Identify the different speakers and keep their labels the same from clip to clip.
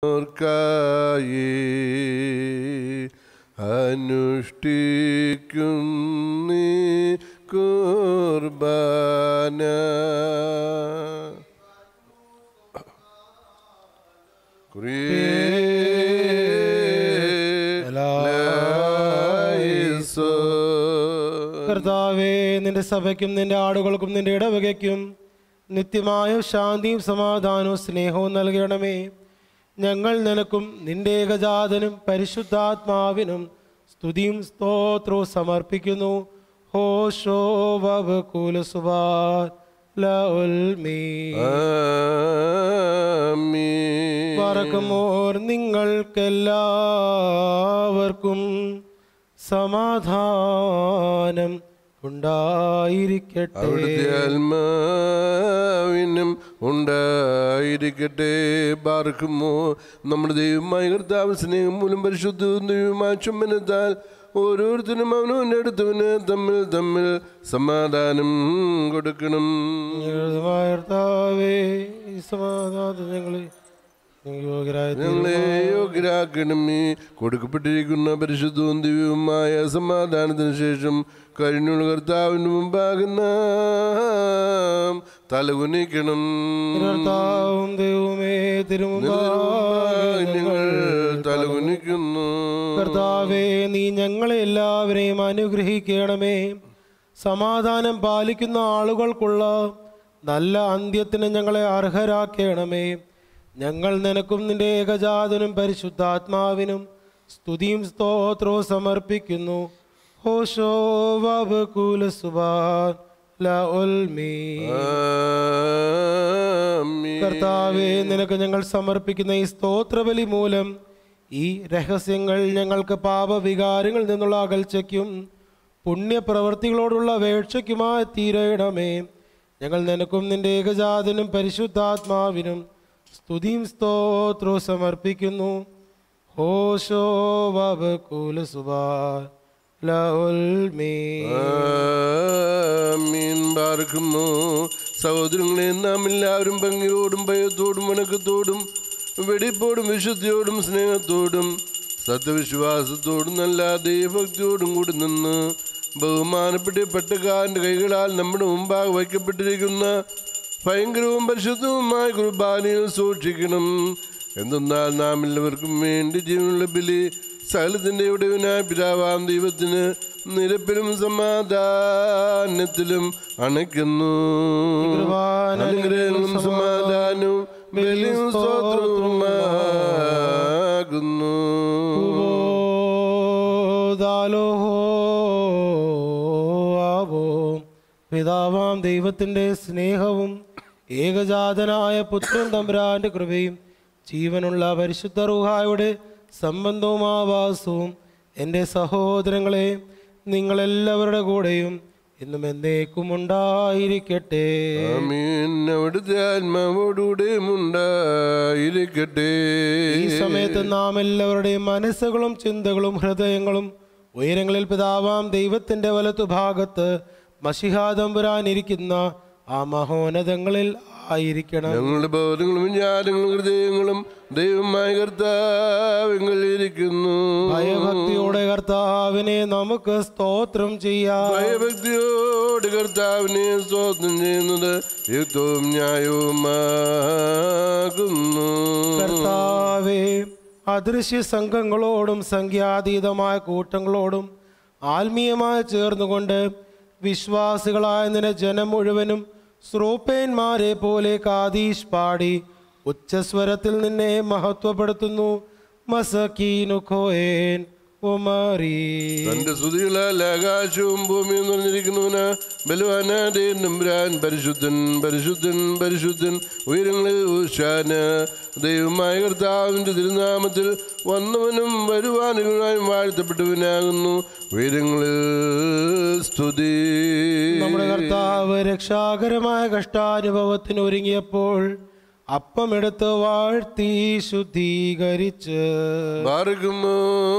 Speaker 1: ഓർക്കായി അനുഷ്ഠിക്കുന്നീ കുർബാന
Speaker 2: കർത്താവേ നിന്റെ സഭയ്ക്കും നിന്റെ ആടുകൾക്കും നിന്റെ ഇടവകയ്ക്കും നിത്യമായ ശാന്തിയും സമാധാനവും സ്നേഹവും നൽകണമേ ഞങ്ങൾ നിനക്കും നിന്റെ ഏകജാതനും പരിശുദ്ധാത്മാവിനും സ്തുതിയും സ്തോത്രവും സമർപ്പിക്കുന്നു ഹോഷോ വകുലസുബാൻ പറക്കുമോർ നിങ്ങൾക്കെല്ലാവർക്കും സമാധാനം ഉണ്ടായിരിക്കട്ടെ
Speaker 1: അവിടുത്തെ ആത്മാവിനും ഉണ്ടായിരിക്കട്ടെ പാർക്കുമോ നമ്മുടെ ദൈവമായ കർത്താവ് സ്നേഹം മൂലം പരിശുദ്ധവും ദൈവമായ ചുമ്മനത്താൽ ഓരോരുത്തരും അവനവൻ്റെ അടുത്തവന് തമ്മിൽ തമ്മിൽ സമാധാനം കൊടുക്കണം
Speaker 2: ഞങ്ങളുടെ കർത്താവേ ഈ സമാധാനം ഞങ്ങളെ യോഗ്യരായ
Speaker 1: ഞങ്ങളെ യോഗ്യരാക്കണമേ കൊടുക്കപ്പെട്ടിരിക്കുന്ന പരിശുദ്ധവും ദിവ്യവുമായ സമാധാനത്തിന് ശേഷം കഴിഞ്ഞുള്ള കർത്താവിന് മുമ്പാകുന്ന തലകുനിക്കണം
Speaker 2: കർത്താവും ദൈവമേ തിരുമുമ്പാകെ
Speaker 1: ഞങ്ങൾ തലകുനിക്കുന്നു
Speaker 2: കർത്താവേ നീ ഞങ്ങളെ എല്ലാവരെയും അനുഗ്രഹിക്കണമേ സമാധാനം പാലിക്കുന്ന ആളുകൾക്കുള്ള നല്ല അന്ത്യത്തിന് ഞങ്ങളെ അർഹരാക്കണമേ ഞങ്ങൾ നിനക്കും നിന്റെ ഏകജാതനും പരിശുദ്ധാത്മാവിനും സ്തുതിയും സ്തോത്രവും സമർപ്പിക്കുന്നു ഹോഷോ വബകുല സുബാൻ ല ഉൽമീ
Speaker 1: ആമീൻ.
Speaker 2: കർത്താവെ നിനക്ക് ഞങ്ങൾ സമർപ്പിക്കുന്ന ഈ സ്തോത്രബലി മൂലം ഈ രഹസ്യങ്ങൾ ഞങ്ങൾക്ക് പാപവികാരങ്ങളിൽ നിന്നുള്ള അകൽച്ചയ്ക്കും പുണ്യപ്രവർത്തികളോടുള്ള വേക്ഷയ്ക്കുമായി തീരയിടമേ ഞങ്ങൾ നിനക്കും നിന്റെ ഏകജാതനും പരിശുദ്ധാത്മാവിനും സ്തുതിയും സ്തോത്രവും സമർപ്പിക്കുന്നു ഹോഷോ വബകുല സുബാൻ ല ഉൽമീ
Speaker 1: ആമീൻ പാർക്കുന്നു സഹോദരങ്ങളെ നാം എല്ലാവരും ഭംഗിയോടും ഭയത്തോടും വണക്കത്തോടും വെടിപ്പോടും വിശുദ്ധിയോടും സ്നേഹത്തോടും സത്യവിശ്വാസത്തോടും നല്ല ദൈവഭക്തിയോടും കൂടി നിന്ന് ബഹുമാനപ്പെട്ട പെട്ടക്കാരൻ്റെ കൈകളാൽ നമ്മുടെ മുമ്പാകെ വയ്ക്കപ്പെട്ടിരിക്കുന്ന ഭയങ്കരവും പരിശുദ്ധവുമായ കുർബാനയിൽ സൂക്ഷിക്കണം എന്തെന്നാൽ നാം എല്ലാവർക്കും വേണ്ടി ജീവനുള്ള ബലി സകലത്തിൻ്റെ ഉടവിനായ പിതാവാം ദൈവത്തിന് നിരപ്പിലും സമാധാനത്തിലും അണയ്ക്കുന്നു
Speaker 2: കൃപാന
Speaker 1: അനുഗ്രഹങ്ങളും സമാധാനവും ബലിയും സ്തോത്രവുമാകുന്നു
Speaker 2: ആവോ പിതാവാം ദൈവത്തിൻ്റെ സ്നേഹവും ഏകജാതനായ പുത്രൻ തമ്പുരാന്റെ കൃപയും ജീവനുള്ള പരിശുദ്ധ റൂഹായുടെ സംബന്ധവും ആവാസവും എൻ്റെ സഹോദരങ്ങളെ നിങ്ങളെല്ലാവരുടെ കൂടെയും എന്നും എന്നേക്കും ഉണ്ടായിരിക്കട്ടെ
Speaker 1: ആമീൻ അവിടുത്തെ ആത്മാവോടുകൂടെ ഉണ്ടായിരിക്കട്ടെ
Speaker 2: ഈ സമയത്ത് നാം എല്ലാവരുടെയും മനസ്സുകളും ചിന്തകളും ഹൃദയങ്ങളും ഉയരങ്ങളിൽ പിതാവാം ദൈവത്തിന്റെ വലത്തുഭാഗത്ത് മഷിഹാദമ്പുരാൻ ഇരിക്കുന്ന ആ മഹോന്നതങ്ങളിൽ ആയിരിക്കണം
Speaker 1: ഞങ്ങളുടെ ബോധങ്ങളും വിചാരങ്ങളും ഹൃദയങ്ങളും ദൈവമായ കർത്താവിരിക്കുന്നു
Speaker 2: ഭയഭക്തിയോടെ കർത്താവിനെ നമുക്ക് സ്തോത്രം ചെയ്യാം
Speaker 1: ഭയഭക്തിയോട് കർത്താവിനെ സ്തോത്രം ചെയ്യുന്നത് യുക്തവും ന്യായവുമാകുന്നു
Speaker 2: കർത്താവേ അദൃശ്യ സംഘങ്ങളോടും സംഖ്യാതീതമായ കൂട്ടങ്ങളോടും ആത്മീയമായി ചേർന്നുകൊണ്ട് വിശ്വാസികളായ നിന്റെ ജനം മുഴുവനും ശ്രോപ്പേന്മാരെ പോലെ കാതീഷ് പാടി ഉച്ചസ്വരത്തിൽ നിന്നെ മഹത്വപ്പെടുത്തുന്നു മസക്കീനു ഖോയേൻ ഉമരീ
Speaker 1: തന്റെ സ്തുതികളാൽ ആകാശവും ഭൂമിയും നിറഞ്ഞിരിക്കുന്നവന് ബലവാനാദേ നമ്പുരാൻ പരിശുദ്ധൻ പരിശുദ്ധൻ പരിശുദ്ധൻ ഉയരങ്ങളിൽ ഉഷാന ദൈവമായ കർത്താവിന്റെ തിരുനാമത്തിൽ വന്നവനും വരുവാനുകളായും വാഴ്ത്തപ്പെട്ടവനാകുന്നു ഉയരങ്ങളിൽ സ്തുതി
Speaker 2: നമ്മുടെ കർത്താവ് രക്ഷാകരമായ കഷ്ടാനുഭവത്തിന് ഒരുങ്ങിയപ്പോൾ അപ്പമെടുത്ത് വാഴ്ത്തി ശുദ്ധീകരിച്ച്
Speaker 1: പാർക്കുമോ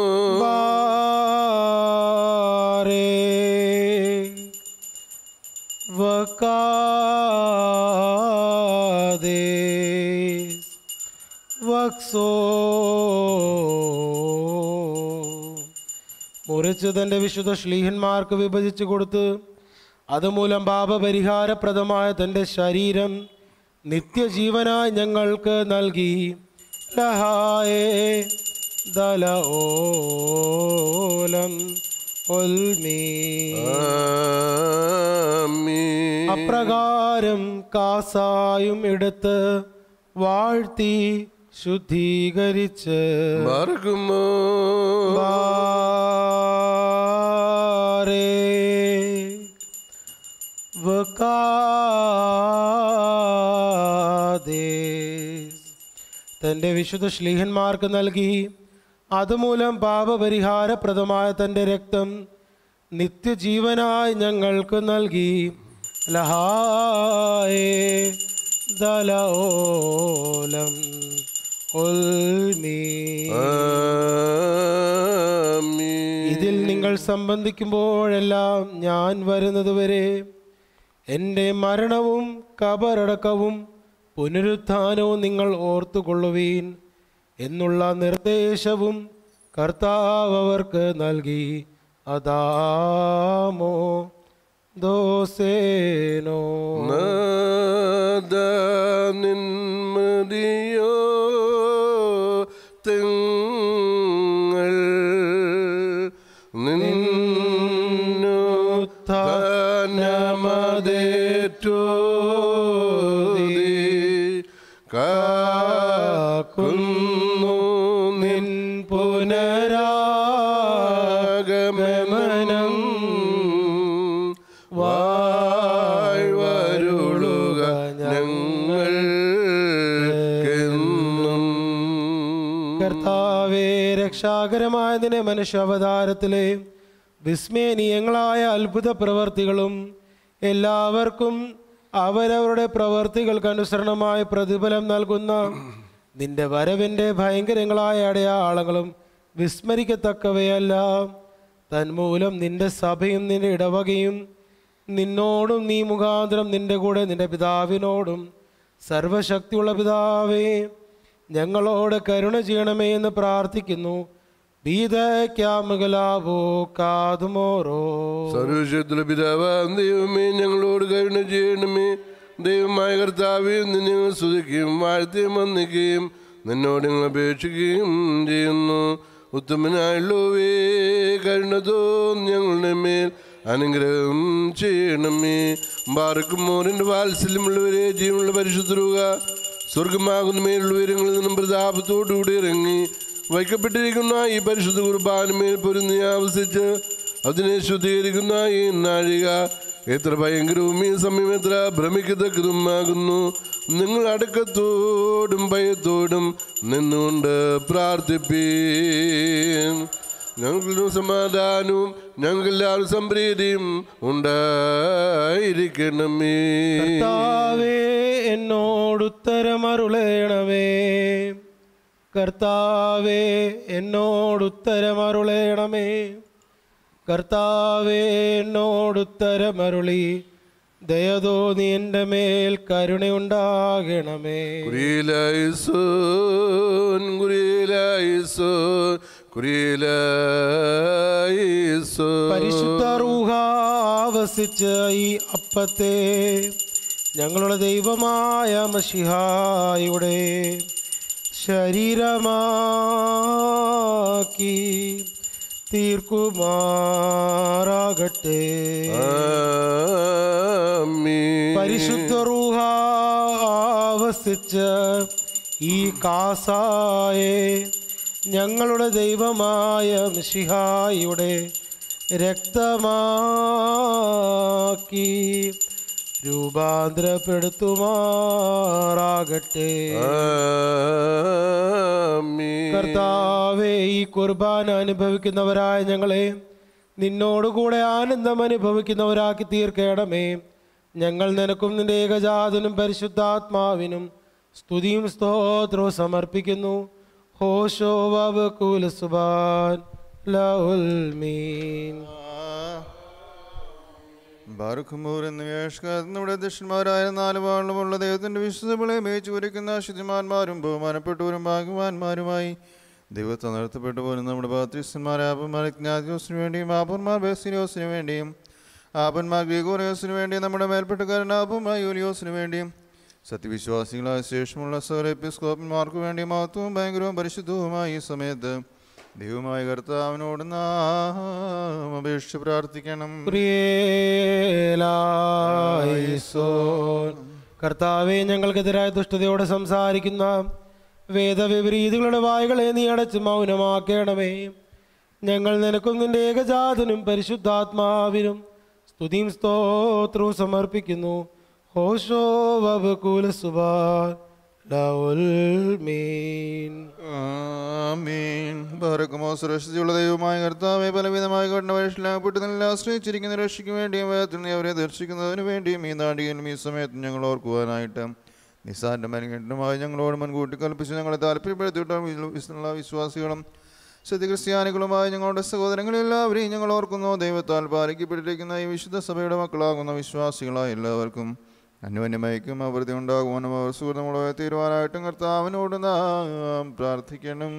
Speaker 2: ബാരേ വക്കാദേ വക്സ സോ മുറിച്ച് തന്റെ വിശുദ്ധ ശ്ലീഹന്മാർക്ക് വിഭജിച്ചു കൊടുത്ത് അതുമൂലം പാപപരിഹാരപ്രദമായ തന്റെ ശരീരം നിത്യജീവനായി ഞങ്ങൾക്ക് നൽകി ലഹായേ ദല ഓലം ഒൽമീ
Speaker 1: ആമീൻ.
Speaker 2: അപ്രകാരം കാസായും എടുത്ത് വാഴ്ത്തി ശുദ്ധീകരിച്ച്
Speaker 1: മറക്കുമോ
Speaker 2: ബാരേ വകാദേശ്. തന്റെ വിശുദ്ധ ശ്ലീഹന്മാർക്ക് നൽകി അതുമൂലം പാപപരിഹാരപ്രദമായ തന്റെ രക്തം നിത്യജീവനായി ഞങ്ങൾക്ക് നൽകി ലഹായേ ദലോലം ഉൽമീ
Speaker 1: ആമീൻ.
Speaker 2: ഇതിൽ നിങ്ങൾ സംബന്ധിക്കുമ്പോഴെല്ലാം ഞാൻ വരുന്നതുവരെ എൻ്റെ മരണവും കബറടക്കവും പുനരുത്ഥാനവും നിങ്ങൾ ഓർത്തുകൊള്ളുവീൻ എന്നുള്ള നിർദ്ദേശവും കർത്താവ് അവർക്ക് നൽകി അതാമോ ദോസേനോ
Speaker 1: നാദാ നിന്മതിയോ തിങ്ങൾ നിന്നു താനമതേറ്റോ കാക്കുന്നു
Speaker 2: നിൻ
Speaker 1: പുനരാഗമനം വാഴ്വരുളുക ഞങ്ങൾ
Speaker 2: കർത്താവേ രക്ഷാകരമായതിനെ മനുഷ്യാവതാരത്തിലെ വിസ്മയനീയങ്ങളായ അത്ഭുത പ്രവർത്തികളും എല്ലാവർക്കും അവരവരുടെ പ്രവർത്തികൾക്ക് അനുസരണമായി പ്രതിഫലം നൽകുന്ന നിന്റെ വരവിൻ്റെ ഭയങ്കരങ്ങളായ അടയാളങ്ങളും വിസ്മരിക്കത്തക്കവയല്ല തന്മൂലം നിന്റെ സഭയും നിന്റെ ഇടവകയും നിന്നോടും നീ മുഖാന്തരം നിന്റെ കൂടെ നിന്റെ പിതാവിനോടും സർവശക്തിയുള്ള പിതാവേ ഞങ്ങളോട് കരുണ ചെയ്യണമേ എന്ന് പ്രാർത്ഥിക്കുന്നു ബീതയ്ക്കാമുകലാവോ കാതുമോറോ
Speaker 1: സർവശക്തിയുള്ള പിതാവാം ദൈവമേ ഞങ്ങളോട് കരുണ ചെയ്യണമേ ദൈവമായ കർത്താവെ നിന്നെ ഞങ്ങൾ സ്തുതിക്കുകയും വാഴ്ത്തുകയും വന്ദിക്കുകയും നിന്നോട് ഞങ്ങൾ അപേക്ഷിക്കുകയും ചെയ്യുന്നു ഉത്തമനായുള്ളവേ കരുണ തോന്നി ഞങ്ങളുടെ മേൽ അനുഗ്രഹം ചെയ്യണമേ ബാർക്കും മോറിൻ്റെ വാത്സല്യമുള്ളവരെ ജീവനുള്ള പരിശുദ്ധരുക സ്വർഗമാകുന്ന മേലുള്ള ഉയരങ്ങളിൽ നിന്നും പ്രതാപത്തോടുകൂടി ഇറങ്ങി വയ്ക്കപ്പെട്ടിരിക്കുന്ന ഈ പരിശുദ്ധ കുർബാനമേൽ പൊരുന്നി ആവസിച്ച് അതിനെ ശുദ്ധീകരിക്കുന്ന ഈ നാഴിക എത്ര ഭയങ്കരവും ഈ സമയം എത്ര ഭ്രമിക്കത്തക്കതുമാകുന്നു നിങ്ങൾ അടക്കത്തോടും ഭയത്തോടും നിന്നുകൊണ്ട് പ്രാർത്ഥിപ്പീൻ ഞങ്ങൾക്ക് സമാധാനവും ഞങ്ങൾക്കെല്ലാവരും സംപ്രീതിയും ഉണ്ടായിരിക്കണമേ
Speaker 2: കർത്താവേ എന്നോടുത്തരമരുളേണമേ കർത്താവേ എന്നോടുത്തരമരുളേണമേ കർത്താവേ എന്നോടുത്തരമരുളി ദയതോ നീ എൻ്റെ മേൽ കരുണയുണ്ടാകണമേ
Speaker 1: കുരിയിലായിസോൻ കുരിയിലായിസോൻ കുരിയിലായിസോൻ
Speaker 2: പരിശുദ്ധ റൂഹ വസിച്ച ഈ അപ്പത്തെ ഞങ്ങളുടെ ദൈവമായ മഷിഹായുടെ ശരീരമാക്കി തീർക്കുമാറാകട്ടെ
Speaker 1: ആമീൻ.
Speaker 2: പരിശുദ്ധ റൂഹ വസിച്ച ഈ കാസായെ ഞങ്ങളുടെ ദൈവമായ മിഷിഹായുടെ രക്തമാക്കി രൂപാന്തരപ്പെടുത്തുമാറാകട്ടെ
Speaker 1: ആമീൻ.
Speaker 2: കർത്താവേ ഈ കുർബാന അനുഭവിക്കുന്നവരായ ഞങ്ങളെ നിന്നോടുകൂടെ ആനന്ദം അനുഭവിക്കുന്നവരാക്കി തീർക്കണമേ ഞങ്ങൾ നിനക്കും നിന്റെ ഏകജാതനും പരിശുദ്ധാത്മാവിനും സ്തുതിയും സ്തോത്രവും സമർപ്പിക്കുന്നു ഹോഷോ വബകുല സുബാൻ ലഉൽ മീൻ
Speaker 3: ബാറുഖുമൂർ എന്ന വേഷക്കാരുടെ ദക്ഷിണന്മാരായ നാല് വാളുമുള്ള ദൈവത്തിന്റെ വിശുദ്ധങ്ങളെ മേച്ചു കുരയ്ക്കുന്ന ശുദ്ധിമാന്മാരും ബഹുമാനപ്പെട്ടവരും ഭാഗ്യവാന്മാരുമായി ദൈവത്തെ നിർത്തപ്പെട്ടു പോലും നമ്മുടെ ബാത്രിസ്തന്മാരെ ആപന്മാർ ഇഗ്നാത്യോസിനു വേണ്ടിയും ആപന്മാർ ബെസിലിയോസിനു വേണ്ടിയും ആപന്മാർ ഗ്രിഗോറിയോസിനു വേണ്ടിയും നമ്മുടെ മേൽപ്പെട്ടക്കാരൻ ആപന്മാർ യൂലിയോസിനു വേണ്ടിയും സത്യവിശ്വാസികളായ ശേഷമുള്ള സകല എപ്പിസ്കോപ്പന്മാർക്ക് വേണ്ടി മഹത്വവും ഭയങ്കരവും പരിശുദ്ധവുമായ ഈ സമയത്ത് ദൈവമായ കർത്താവിനോട് നാം അപേക്ഷിച്ച് പ്രാർത്ഥിക്കണം
Speaker 2: പ്രിയേലായിസോൻ. കർത്താവെ ഞങ്ങൾക്കെതിരായ ദുഷ്ടതയോടെ സംസാരിക്കുന്ന വേദവിപരീതികളുടെ വായുകളെ നീ അടച്ച് മൗനമാക്കണമേ ഞങ്ങൾ നിനക്കും നിന്റെ ഏകജാതനും പരിശുദ്ധാത്മാവിനും സ്തുതിയും സ്തോത്രവും സമർപ്പിക്കുന്നു ഹോഷോ വബകുല സുബാൻ ലൗൽ മീൻ
Speaker 3: ആമീൻ ബാരക്കുമോ സുരക്ഷിതയുള്ള ദൈവമായ കർത്താവെ പലവിധമായ കഠിനപരീക്ഷയിലാകപ്പെട്ട് നല്ല ആശ്രയിച്ചിരിക്കുന്ന രക്ഷയ്ക്ക് വേണ്ടിയും വേദത്തിൽ നീ അവരെ ദർശിക്കുന്നതിന് വേണ്ടിയും ഈ നാടികനും ഈ സമയത്ത് ഞങ്ങൾ ഓർക്കുവാനായിട്ട് നിസാന്റെ മനുഷ്യനുമായി ഞങ്ങളോട് മുൻകൂട്ടി കൽപ്പിച്ച് ഞങ്ങളെ താല്പര്യപ്പെടുത്തിയിട്ടും വിശ്വ വിശ്വാസികളും സത്യ ക്രിസ്ത്യാനികളുമായ ഞങ്ങളുടെ സഹോദരങ്ങളെല്ലാവരെയും ഞങ്ങൾ ഓർക്കുന്നു ദൈവത്താൽ പാലിക്കപ്പെട്ടിരിക്കുന്ന ഈ വിശുദ്ധ സഭയുടെ മക്കളാകുന്ന വിശ്വാസികളായ എല്ലാവർക്കും അന്യോന്യമയക്കും അഭിവൃദ്ധി ഉണ്ടാകുവാനും അവർ സുഹൃത്തുക്കളെ തീരുവാനായിട്ടും കർത്താവിനോട് നാം പ്രാർത്ഥിക്കണം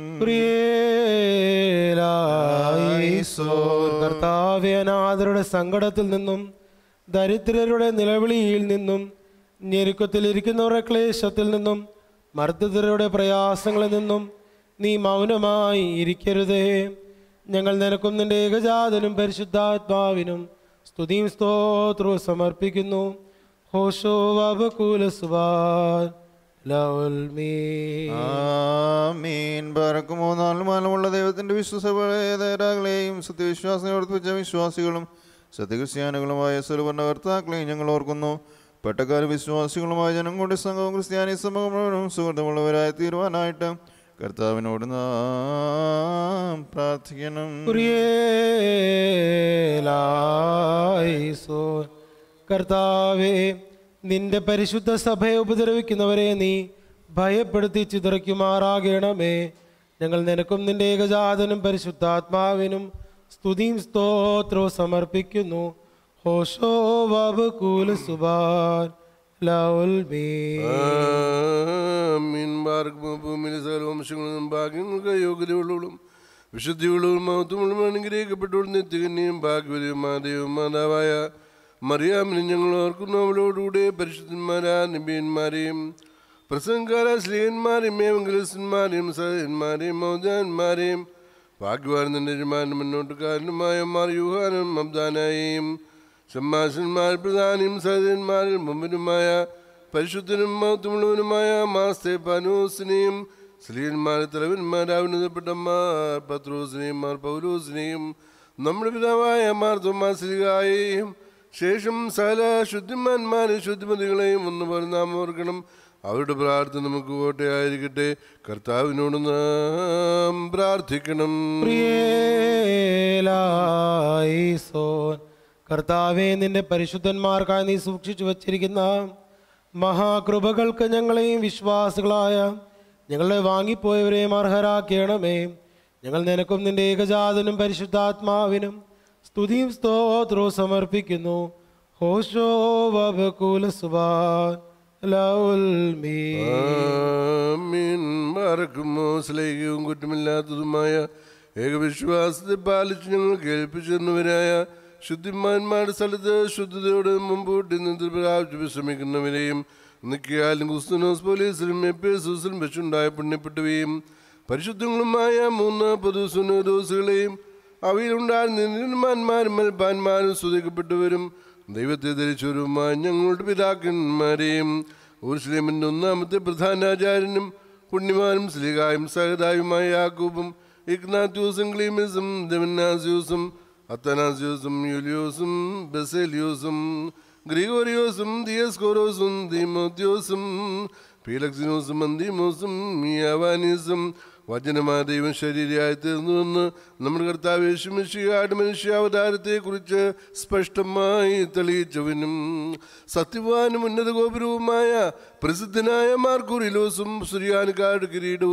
Speaker 2: പ്രിയേലായിസോൻ. കർത്താവേ അനാഥരുടെ സങ്കടത്തിൽ നിന്നും ദരിദ്രരുടെ നിലവിളിയിൽ നിന്നും ഞെരുക്കത്തിലിരിക്കുന്നവരുടെ ക്ലേശത്തിൽ നിന്നും മർദ്ദിതരുടെ പ്രയാസങ്ങളിൽ നിന്നും നീ മൗനമായി ഇരിക്കരുതേ ഞങ്ങൾ നിനക്കും നിന്റെ ഏകജാതനും പരിശുദ്ധാത്മാവിനും സ്തുതിയും സ്തോത്രവും സമർപ്പിക്കുന്നു ഹോഷോ വബകൂല സുബാൻ ലൗൽ മീൻ
Speaker 3: ആമീൻ പറക്കുമോ നാലും മാനമുള്ള ദൈവത്തിന്റെ വിശ്വസഭകളെയും സത്യവിശ്വാസം ഉറപ്പിച്ച വിശ്വാസികളും സത്യക്രിസ്ത്യാനികളുമായ സുലഭരണ കർത്താക്കളെയും ഞങ്ങൾ ഓർക്കുന്നു പെട്ടക്കാർ വിശ്വാസികളുമായ ജനം കൊണ്ട് സംഘവും ക്രിസ്ത്യാനി സമൂഹവും സുഹൃത്തുമുള്ളവരായി തീരുവാനായിട്ട് കർത്താവിനോട് നാം പ്രാർത്ഥിക്കണം
Speaker 2: കുറിയേലായിസോൻ. കർത്താവേ നിന്റെ പരിശുദ്ധ സഭയെ ഉപദ്രവിക്കുന്നവരെ നീ ഭയപ്പെടുത്തി ചിതറിക്കുമാറാകണമേ ഞങ്ങൾ നിനക്കും നിന്റെ ഏകജാതനും പരിശുദ്ധാത്മാവിനും സ്തുതിയും സ്തോത്രവും സമർപ്പിക്കുന്നു ഹോഷോ വബകൂല സുബാൻ ലൗൽ മീൻ
Speaker 1: മീൻ പാർക്കുമ്പോൾ ഭൂമിയിലെ സകല വംശങ്ങളും ഭാഗ്യങ്ങൾക്ക് യോഗ്യതയുള്ളവളും വിശുദ്ധിയുള്ളവരും മഹത്വമുള്ള അനുഗ്രഹിക്കപ്പെട്ടവളും നിത്യകന്യയും ഭാഗ്യവതിയുമായ ദൈവമാതാവായ മറിയാമിനെ ഞങ്ങൾ ഓർക്കുന്നു അവളോടുകൂടെ പരിശുദ്ധന്മാരാ നിബിയന്മാരെയും പ്രസംഗകാല സ്ത്രീയന്മാരെയും ഏവങ്കലിസ്തന്മാരെയും സഹന്മാരെയും മൗജാന്മാരെയും ഭാഗ്യവാൻ നിന്റെ യജമാനും മുന്നോട്ടുകാരനുമായ മാർ യുഹാനും അബ്ദാനായെയും ഷമ്മാശന്മാർ പ്രധാനിയും സഹോദരന്മാരിൽ മുമ്പിനുമായ പരിശുദ്ധനും മഹത്വമുള്ളവനുമായ മാസ്തേ പനൂസിനെയും സ്ത്രീയന്മാരെ തലവന്മാരാവുന്നതപ്പെട്ടമാർ പത്രോസിനെയും മാർ പൗലോസിനെയും നമ്മുടെ പിതാവായ മാർ തോമാശ്രീകായെയും ശേഷം സകല ശുദ്ധിമാന്മാരെ ശുദ്ധിമതികളെയും ഒന്നുപോലെ നാം ഓർക്കണം അവരുടെ പ്രാർത്ഥന നമുക്ക് കോട്ടയായിരിക്കട്ടെ കർത്താവിനോട് നാം പ്രാർത്ഥിക്കണം
Speaker 2: പ്രിയേലായിസോൻ. കർത്താവേ നിന്റെ പരിശുദ്ധന്മാർക്കായി നീ സൂക്ഷിച്ചു വച്ചിരിക്കുന്ന മഹാകൃപകൾക്ക് ഞങ്ങളെയും വിശ്വാസികളായ ഞങ്ങളെ വാങ്ങിപ്പോയവരെയും അർഹരാക്കണമേ ഞങ്ങൾ നിനക്കും നിന്റെ ഏകജാതനും പരിശുദ്ധാത്മാവിനും സ്തുതിയും സ്തോത്രവും സമർപ്പിക്കുന്നു ഹോഷോ വബകൂല സുബാൻ ലൗൽ മീൻ
Speaker 1: ആമീൻ മറക്കുമോ സ്ലൈകവും കുറ്റമില്ലാത്തതുമായ ഏകവിശ്വാസത്തെ പാലിച്ച് ഞങ്ങൾ കേൾപ്പിച്ചെന്നവരായ ശുദ്ധിമാന്മാരുടെ സ്ഥലത്ത് ശുദ്ധതയോടെ മുമ്പോട്ട് നിന്ന് പ്രാപിച്ച് വിശ്രമിക്കുന്നവരെയും നിക്കിയാലും കുസ്തുനോസ് പോലീസിലും എപ്പേസൂസിലും വെച്ചുണ്ടായ പുണ്യപ്പെട്ടവയും പരിശുദ്ധങ്ങളുമായ മൂന്ന് പൊതുസുനോദോസുകളെയും അവയിലുണ്ടായിരുന്ന നീതിമാന്മാരും മൽപ്പാന്മാരും സ്തുതിക്കപ്പെട്ടവരും ദൈവത്തെ ധരിച്ചവരുമായ ഞങ്ങളുടെ പിതാക്കന്മാരെയും ഊർസ്ലേമിൻ്റെ ഒന്നാമത്തെ പ്രധാനാചാര്യനും പുണ്യവാനും സ്ലീഹായും സഹതായുമായ യാക്കൂബും ഇഗ്നാത്യൂസും ക്ലീമിസും ദെവനാസ്യൂസും അത്തനാസ്യൂസും യൂലിയോസും ബെസേലിയോസും ഗ്രിഗോറിയോസും ദിയസ്കോറോസും ദീമോത്യോസും പീലക്സിനോസും അന്തീമോസും മിയാവാനീസും വചനമായ ദൈവം ശരീരമായി തീർന്നുവെന്ന് നമ്മുടെ കർത്താവ് യേശുമിശിയാട് മനുഷ്യാവതാരത്തെക്കുറിച്ച് സ്പഷ്ടമായി തെളിയിച്ചവനും സത്യവാനും ഉന്നത ഗോപുരവുമായ പ്രസിദ്ധനായ മാർക്കുറിലോസും സുരിയാനുകാട് കിരീടവും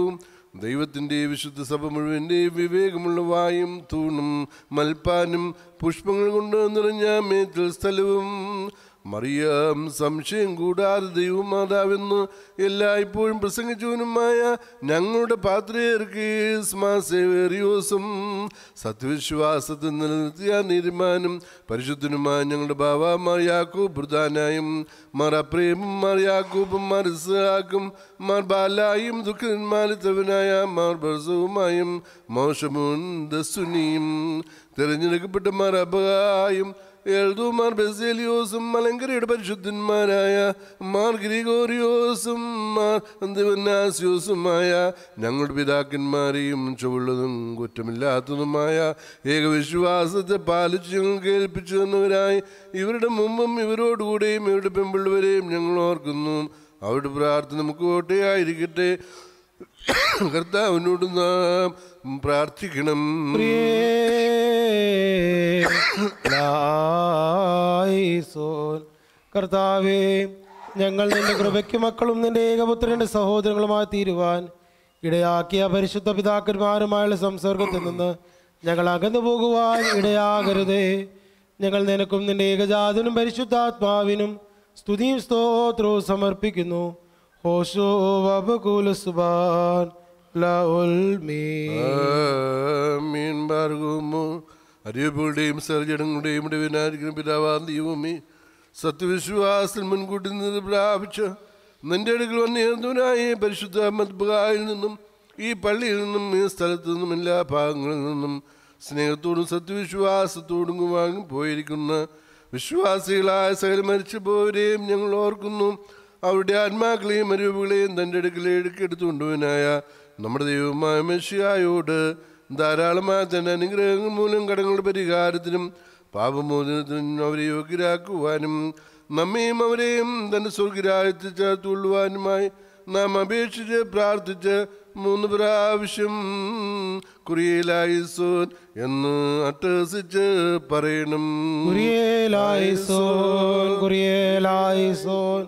Speaker 1: ദൈവത്തിൻ്റെ വിശുദ്ധ സഭ മുഴുവൻ്റെ വിവേകമുള്ള വായും തൂണും മൽപ്പാനും പുഷ്പങ്ങൾ കൊണ്ട് നിറഞ്ഞ മേത്തിൽ സ്ഥലവും മറിയാം സംശയം കൂടാതെ ദൈവമാതാവെന്ന് എല്ലായ്പ്പോഴും പ്രസംഗിച്ചവനുമായ ഞങ്ങളുടെ പാത്രയേറിയോസും സത്യവിശ്വാസത്തിൽ നിലനിർത്തിയ നീതിമാനും പരിശുദ്ധനുമായ ഞങ്ങളുടെ ബാബാമാർ യാക്കൂബ് പ്രധാനായും മാർ അപ്രേമും മാർ യാക്കൂബും മാർ ഇസ്ഹാക്കും മാർ ബാലായും ദുഃഖന്മാരിത്തവനായ മാർ ബർസവുമായും മോശമുൻ ദസുനിയും തിരഞ്ഞെടുക്കപ്പെട്ട മാർ അബായും എൽദുമാർ ബെസേലിയോസും മലങ്കരയുടെ പരിശുദ്ധന്മാരായ മാർ ഗ്രിഗോറിയോസും മാർ ദിവനാസ്യോസുമായ ഞങ്ങളുടെ പിതാക്കന്മാരെയും ചുവള്ളതും കുറ്റമില്ലാത്തതുമായ ഏകവിശ്വാസത്തെ പാലിച്ച് ഞങ്ങൾ കേൾപ്പിച്ചു തന്നവരായി ഇവരുടെ മുമ്പും ഇവരോടുകൂടെയും ഇവരുടെ പെമ്പിള്ളവരെയും ഞങ്ങൾ ഓർക്കുന്നു അവരുടെ പ്രാർത്ഥന നമുക്ക് കോട്ടയായിരിക്കട്ടെ കർത്താവിനോട് നാം പ്രാർത്ഥിക്കണം
Speaker 2: ലായിസോൻ. കർത്താവേ ഞങ്ങൾ നിന്റെ കൃപയ്ക്ക് മക്കളും നിന്റെ ഏകപുത്രന്റെ സഹോദരങ്ങളുമായി തീരുവാൻ ഇടയാക്കിയ പരിശുദ്ധ പിതാക്കന്മാരുമായുള്ള സംസർഗത്തിൽ നിന്ന് ഞങ്ങൾ അകന്നു പോകുവാൻ ഇടയാകരുതേ ഞങ്ങൾ നിനക്കും നിന്റെ ഏകജാതനും പരിശുദ്ധാത്മാവിനും സ്തുതിയും സ്തോത്രവും സമർപ്പിക്കുന്നു ഹോഷോ വബകുല സുബാൻ ലഉൽ മീൻ.
Speaker 1: മീൻ മാർഗമോ അറിയപ്പെടുടെയും സർജനങ്ങളുടെയും ഇടവിനായിരിക്കുന്ന പിതാവാം ദൈവമേ സത്യവിശ്വാസത്തിൽ മുൻകൂട്ടി നിന്ന് പ്രാപിച്ച് നിന്റെ അടുക്കൽ വന്നേർന്നവനായ പരിശുദ്ധ മദ്ബായിൽ നിന്നും ഈ പള്ളിയിൽ നിന്നും ഈ സ്ഥലത്തു നിന്നും എല്ലാ ഭാഗങ്ങളിൽ നിന്നും സ്നേഹത്തോടും സത്യവിശ്വാസത്തോടും വാങ്ങി പോയിരിക്കുന്ന വിശ്വാസികളായ സകല മരിച്ചു പോയവരെയും ഞങ്ങൾ ഓർക്കുന്നു അവരുടെ ആത്മാക്കളെയും അരൂപകളെയും തൻ്റെ അടുക്കലേക്ക് എടുത്തുകൊണ്ടുവനായ നമ്മുടെ ദൈവമായ മെസ്സിയായോട് ധാരാളമായ തൻ്റെ അനുഗ്രഹങ്ങൾ മൂലം കടങ്ങളുടെ പരിഹാരത്തിനും പാപമോചനത്തിനും അവരെ യോഗ്യരാക്കുവാനും നമ്മയും അവരെയും തൻ്റെ സ്വർഗരാജ്യത്തിൽ ചേർത്തുകൊള്ളുവാനുമായി നാം അപേക്ഷിച്ച് പ്രാർത്ഥിച്ച് മൂന്ന് പ്രാവശ്യം കുറിയലായിസോൻ എന്ന് അട്ടഹസിച്ച് പറയണം
Speaker 2: കുരിയേലായിസോൻ കുരിയേലായിസോൻ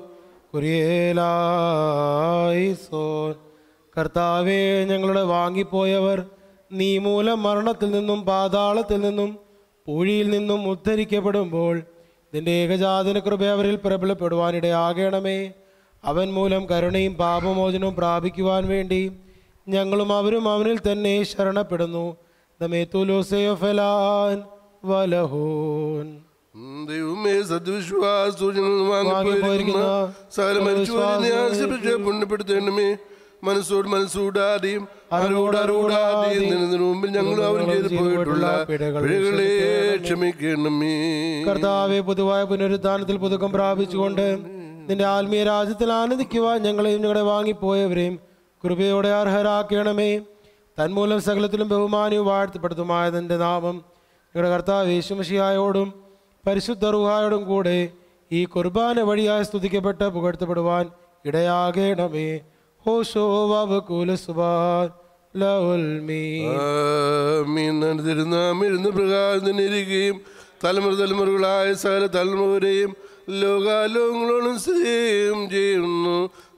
Speaker 2: കുരിയേലായിസോൻ കർത്താവെ ഞങ്ങളുടെ വാങ്ങിപ്പോയവർ നീ മൂലം മരണത്തിൽ നിന്നും പാതാളത്തിൽ നിന്നും പൂഴിയിൽ നിന്നും ഉദ്ധരിക്കപ്പെടുമ്പോൾ നിന്റെ ഏകജാതന കൃപ അവരിൽ പ്രബലപ്പെടുവാനിടയാകണമേ അവൻ മൂലം കരുണയും പാപമോചനവും പ്രാപിക്കുവാൻ വേണ്ടി ഞങ്ങളും അവരും അവനിൽ തന്നെ ശരണപ്പെടുന്നു ദമേത്തുലോസെയോഫെലാൻ വലഹോൻ
Speaker 1: ഉം, ദൈവമേ സദ്വിശ്വാസങ്ങൾ
Speaker 2: വാങ്ങിപ്പോയിരിക്കുന്ന
Speaker 1: സകല മരിച്ചുപോയതിനെ ആശ്രയിച്ച് പുണ്യപ്പെടുത്തേണമേ മനസ്സോട് മനസ്സൂടാതെയും അറിവോട് അറിവൂടാതെയും നിന്നതിന് മുമ്പിൽ ഞങ്ങൾ അവർ ചെയ്തു പോയിട്ടുള്ള പിഴകളെ ക്ഷമിക്കണമേ
Speaker 2: കർത്താവെ പൊതുവായ പുനരുദ്ധാനത്തിൽ പുതുക്കം പ്രാപിച്ചുകൊണ്ട് നിന്റെ ആത്മീയ രാജ്യത്തിൽ ആനന്ദിക്കുവാൻ ഞങ്ങളെയും ഞങ്ങളുടെ വാങ്ങിപ്പോയവരെയും കൃപയോടെ അർഹരാക്കണമേ തന്മൂലം സകലത്തിലും ബഹുമാനവും വാഴ്ത്തപ്പെടുത്തുമായ നിന്റെ നാമം ഞങ്ങളുടെ കർത്താവ് യേശുമഷിയായോടും പരിശുദ്ധ റുഹായോടും കൂടെ ഈ കുർബാന വഴിയായി സ്തുതിക്കപ്പെട്ട് പുകഴ്ത്തപ്പെടുവാൻ ഇടയാകണമേ ഹോഷോ വബകുല സുബാൻ ലഉൽ മീൻ
Speaker 1: ആമീൻ. തിരുനാമിരുന്ന് പ്രകാശനിരിക്കുകയും തലമുറ തലമുറകളായ സകല തലമുറയും ലോകാലോകങ്ങളോടും സ്ഥിതിയും ചെയ്യുന്നു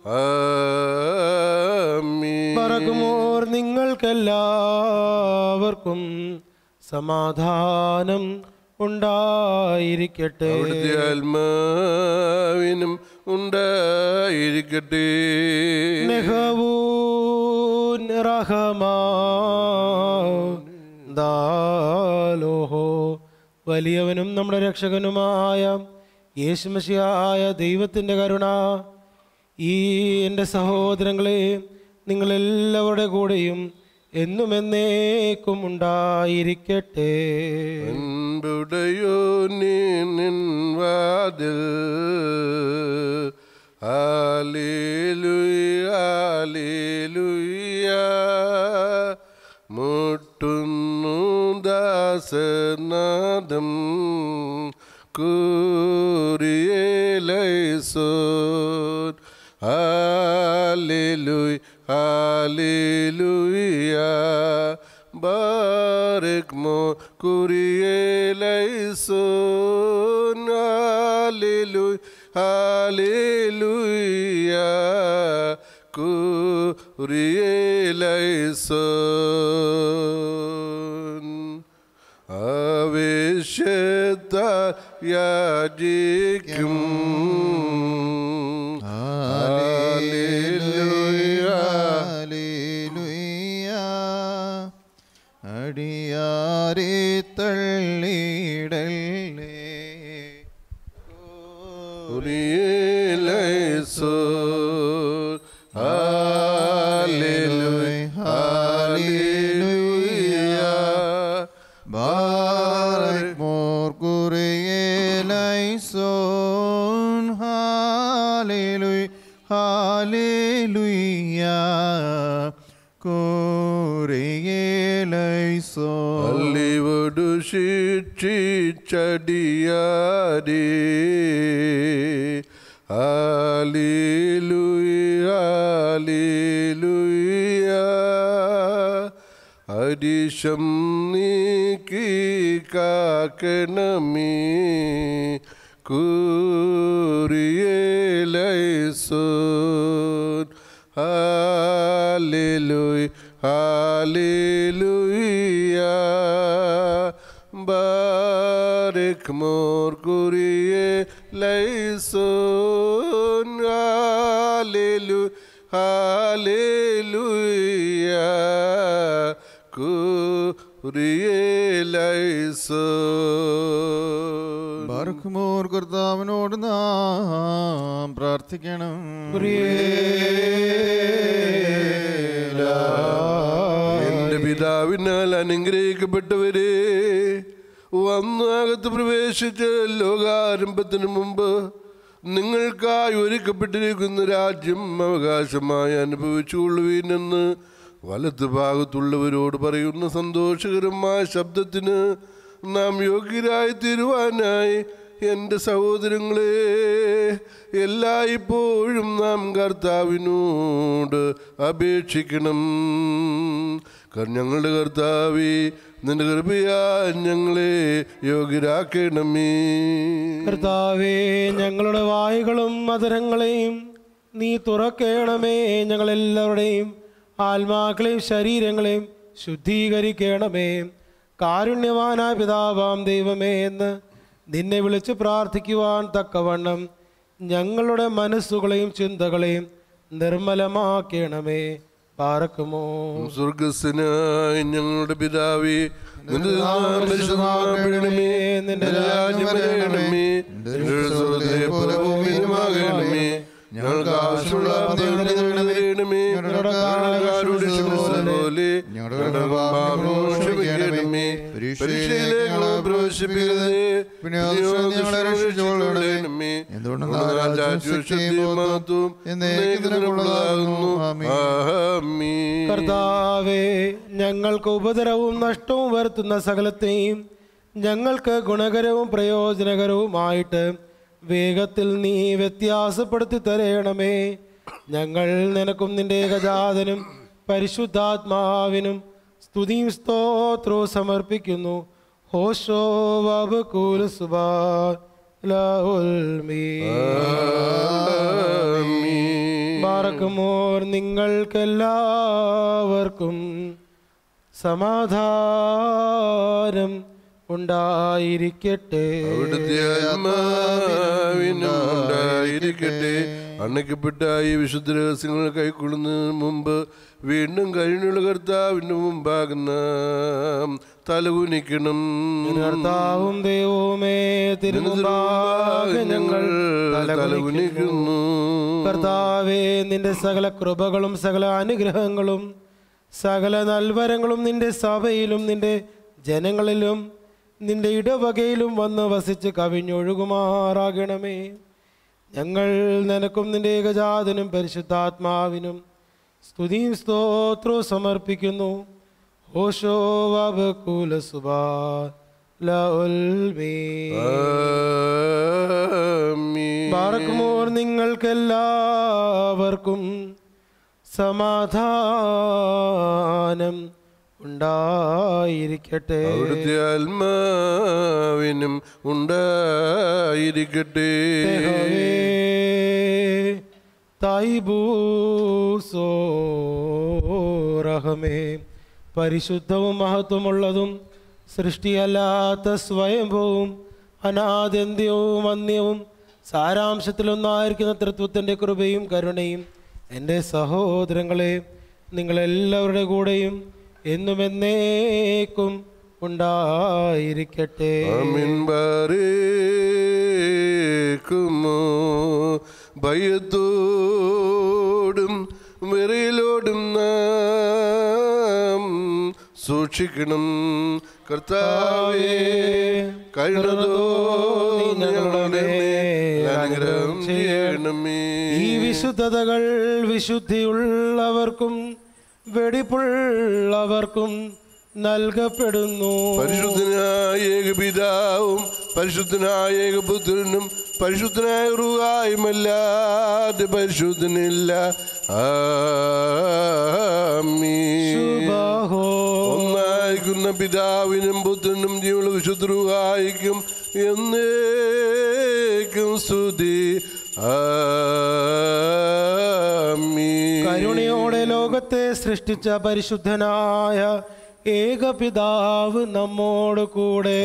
Speaker 1: ആമീൻ.
Speaker 2: പറക്കുമോർ നിങ്ങൾക്കെല്ലാവർക്കും സമാധാനം ഉണ്ടായിരിക്കട്ടെ
Speaker 1: അവിടുത്തെ ആത്മാവിനും ഉണ്ടായിരിക്കട്ടെ
Speaker 2: നെഹവൂൻ റഹമാ ദാലോഹോ വലിയവനും നമ്മുടെ രക്ഷകനുമായ യേശുമശിയായ ദൈവത്തിൻ്റെ കരുണ ഈ എൻ്റെ സഹോദരങ്ങളെ നിങ്ങളെല്ലാവരുടെ കൂടെയും എന്നും എന്നേക്കും ഉണ്ടായിരിക്കട്ടെ
Speaker 1: അൻപുടയോ നിൻ വാതിൽ ആലേലുയ ആലേലുയ മുട്ടുന്നു ദാസനാദം കൂറിയേലൈസോൻ ഹാലേലുയ ഹാലേലുയ ബാരക് മോ കുറിയേലൈസോൻ ഹാലേലുയ ഹാലേലുയ റിയലൈസോൻ ആവേശത്ത യാചിക്കും ഹല്ലേലൂയ.
Speaker 3: ഹല്ലേലൂയ. അടിയാരെ തള്ളിയിടല്ലേ
Speaker 1: റിയലൈസോൻ ഹല്ലേലൂയ ഹല്ലേലൂയ
Speaker 3: ബാരക് മോർ കുറേലൈസോൻ ഹാലേലുയ ഹാലേലുയ കുറേലൈസോൻ
Speaker 1: അല്ലിവടു ശിക്ഷിച്ചടിയാരേ ആലിലുയ ആലിലുയ അരിശം നീക്കി കാക്കണമേ കൂറിയേലൈസോൻ ഹാലിലുയ ഹാലിലുയ ബാരക് മോർ കുറിയെ ലൈസോൻ ഹാലേലു ഹാലേലുയ കുറിയെ ലൈസോൻ
Speaker 3: ബാർക്കുമോർ കർത്താവിനോട് നാം പ്രാർത്ഥിക്കണം
Speaker 1: എന്റെ പിതാവിനാൽ അനുഗ്രഹിക്കപ്പെട്ടവരെ വന്ന് അകത്ത് പ്രവേശിച്ച് ലോകാരംഭത്തിന് മുമ്പ് നിങ്ങൾക്കായി ഒരുക്കപ്പെട്ടിരിക്കുന്ന രാജ്യം അവകാശമായി അനുഭവിച്ചുകൊള്ളുവീനെന്ന് വലത്ത് ഭാഗത്തുള്ളവരോട് പറയുന്ന സന്തോഷകരമായ ശബ്ദത്തിന് നാം യോഗ്യരായി തീരുവാനായി എൻ്റെ സഹോദരങ്ങളെ എല്ലായ്പ്പോഴും നാം കർത്താവിനോട് അപേക്ഷിക്കണം കാരണം ഞങ്ങളുടെ കർത്താവി നിന്റെ കൃപയാ ഞങ്ങളെ യോഗ്യരാക്കണമേ
Speaker 2: കർത്താവേ ഞങ്ങളുടെ വായുകളും മധുരങ്ങളെയും നീ തുറക്കേണമേ ഞങ്ങളെല്ലാവരുടെയും ആത്മാക്കളെയും ശരീരങ്ങളെയും ശുദ്ധീകരിക്കണമേ കാരുണ്യവാനായ പിതാവാം ദൈവമേ എന്ന് നിന്നെ വിളിച്ച് പ്രാർത്ഥിക്കുവാൻ തക്കവണ്ണം ഞങ്ങളുടെ മനസ്സുകളെയും ചിന്തകളെയും നിർമ്മലമാക്കണമേ പാർക്കുമോ
Speaker 1: സ്വർഗസ്വനായ ഞങ്ങളുടെ പിതാവേ നിന്റെ നാമം പരിശുദ്ധമാക്കണമേ നിന്റെ രാജ്യം വരണമേ നിന്റെ സ്വർഗ്ഗത്തിലെ പോലെ ഭൂമിയിലുമാകണമേ ഞങ്ങൾക്ക് ആവശ്യമുള്ള തരണമേ ഞങ്ങളുടെ കാരോട് ക്ഷമിച്ചതുപോലെ ഞങ്ങളുടെ പാപങ്ങളോട് ക്ഷമിക്കണമേ പരീക്ഷയിലേക്ക് ഞങ്ങളെ പ്രവേശിപ്പിക്കരുതേ
Speaker 3: പിന്നെ അതിൽ ഞങ്ങളെ രക്ഷിച്ചുകൊള്ളണമേ. എന്തുകൊണ്ടെന്നാൽ രാജ്യവും ശക്തിയും മഹത്വവും എന്നേക്കും നിനക്കുള്ളതാകുന്നു. ആമീൻ.
Speaker 1: ആമീൻ
Speaker 2: കർത്താവേ ഞങ്ങൾക്ക് ഉപദ്രവവും നഷ്ടവും വരുത്തുന്ന സകലത്തെയും ഞങ്ങൾക്ക് ഗുണകരവും പ്രയോജനകരവുമായിട്ട് വേഗത്തിൽ നീ വ്യത്യാസപ്പെടുത്തി തരയണമേ ഞങ്ങൾ നിനക്കും നിന്റെ ഏകജാതനും പരിശുദ്ധാത്മാവിനും സ്തുതിയും സ്തോത്രവും സമർപ്പിക്കുന്നു ഹോഷോ വബകൂല സുബാ ബാറക്കുമോർ നിങ്ങൾക്കെല്ലാവർക്കും സമാധാനം ഉണ്ടായിരിക്കട്ടെ
Speaker 1: അവിടുത്തെ ആത്മാവിനും ഉണ്ടായിരിക്കട്ടെ അണയ്ക്കപ്പെട്ട ഈ വിശുദ്ധ രഹസ്യങ്ങൾ കൈക്കൊള്ളുന്നതിന് മുമ്പ് വീണ്ടും കഴിഞ്ഞുള്ള കർത്താവിന് മുമ്പാകുന്ന തലകുനിക്കണം
Speaker 2: കർത്താവും ദൈവവുമേ തിരുമുമ്പാകെ ഞങ്ങൾ തലകുനിക്കുന്നു
Speaker 1: തലകുനിക്കുന്നു
Speaker 2: കർത്താവേ നിന്റെ സകല കൃപകളും സകല അനുഗ്രഹങ്ങളും സകല നൽവരങ്ങളും നിന്റെ സഭയിലും നിന്റെ ജനങ്ങളിലും നിന്റെ ഇടവകയിലും വന്ന് വസിച്ച് കവിഞ്ഞൊഴുകുമാറാകണമേ ഞങ്ങൾ നിനക്കും നിന്റെ ഏകജാതനും പരിശുദ്ധാത്മാവിനും സ്തുതിയും സ്തോത്രവും സമർപ്പിക്കുന്നു ഓശോ വബകുല സുബാ ലഉൽമീ
Speaker 1: ആമീൻ.
Speaker 2: ബാറക്കുമോർ നിങ്ങൾക്കെല്ലാവർക്കും സമാധാനം ഉണ്ടായിരിക്കട്ടെ
Speaker 1: അവിടുത്തെ ആത്മാവിനും ഉണ്ടായിരിക്കട്ടെ
Speaker 2: യഹോവേ, തൈബൂസോറഹമേ പരിശുദ്ധവും മഹത്വമുള്ളതും സൃഷ്ടിയല്ലാത്ത സ്വയംഭവും അനാദ്യന്ത്യവും അന്യവും സാരാംശത്തിലൊന്നായിരിക്കുന്ന തൃത്വത്തിൻ്റെ കൃപയും കരുണയും എൻ്റെ സഹോദരങ്ങളെ നിങ്ങളെല്ലാവരുടെ കൂടെയും എന്നും എന്നേക്കും ഉണ്ടായിരിക്കട്ടെ
Speaker 1: ആമീൻ ബാരേക്കുമോ ഭയത്തോടും വിറയിലോടും നാം സൂക്ഷിക്കണം കർത്താവേ കഴിഞ്ഞതോ ഞങ്ങളുടെ മേൽ അനുഗ്രഹം ചെയ്യണമേ
Speaker 2: ഈ വിശുദ്ധതകൾ വിശുദ്ധിയുള്ളവർക്കും വെടിപ്പുള്ളവർക്കും നൽകപ്പെടുന്നു
Speaker 1: പരിശുദ്ധനായ ഏകപിതാവും പരിശുദ്ധനായ ഏകപുത്രനും പരിശുദ്ധനായ റുഹായുമല്ലാതെ പരിശുദ്ധനില്ല ആമീൻ.
Speaker 2: ശുഭാഹോ
Speaker 1: ഒന്നായിരിക്കുന്ന പിതാവിനും പുത്രനും ജീവനുള്ള വിശുദ്ധ റുഹായിക്കും എന്നേക്കും സ്തുതി ആമീൻ.
Speaker 2: കരുണയോടെ ലോകത്തെ സൃഷ്ടിച്ച പരിശുദ്ധനായ ഏകപിതാവ് നമ്മോട് കൂടെ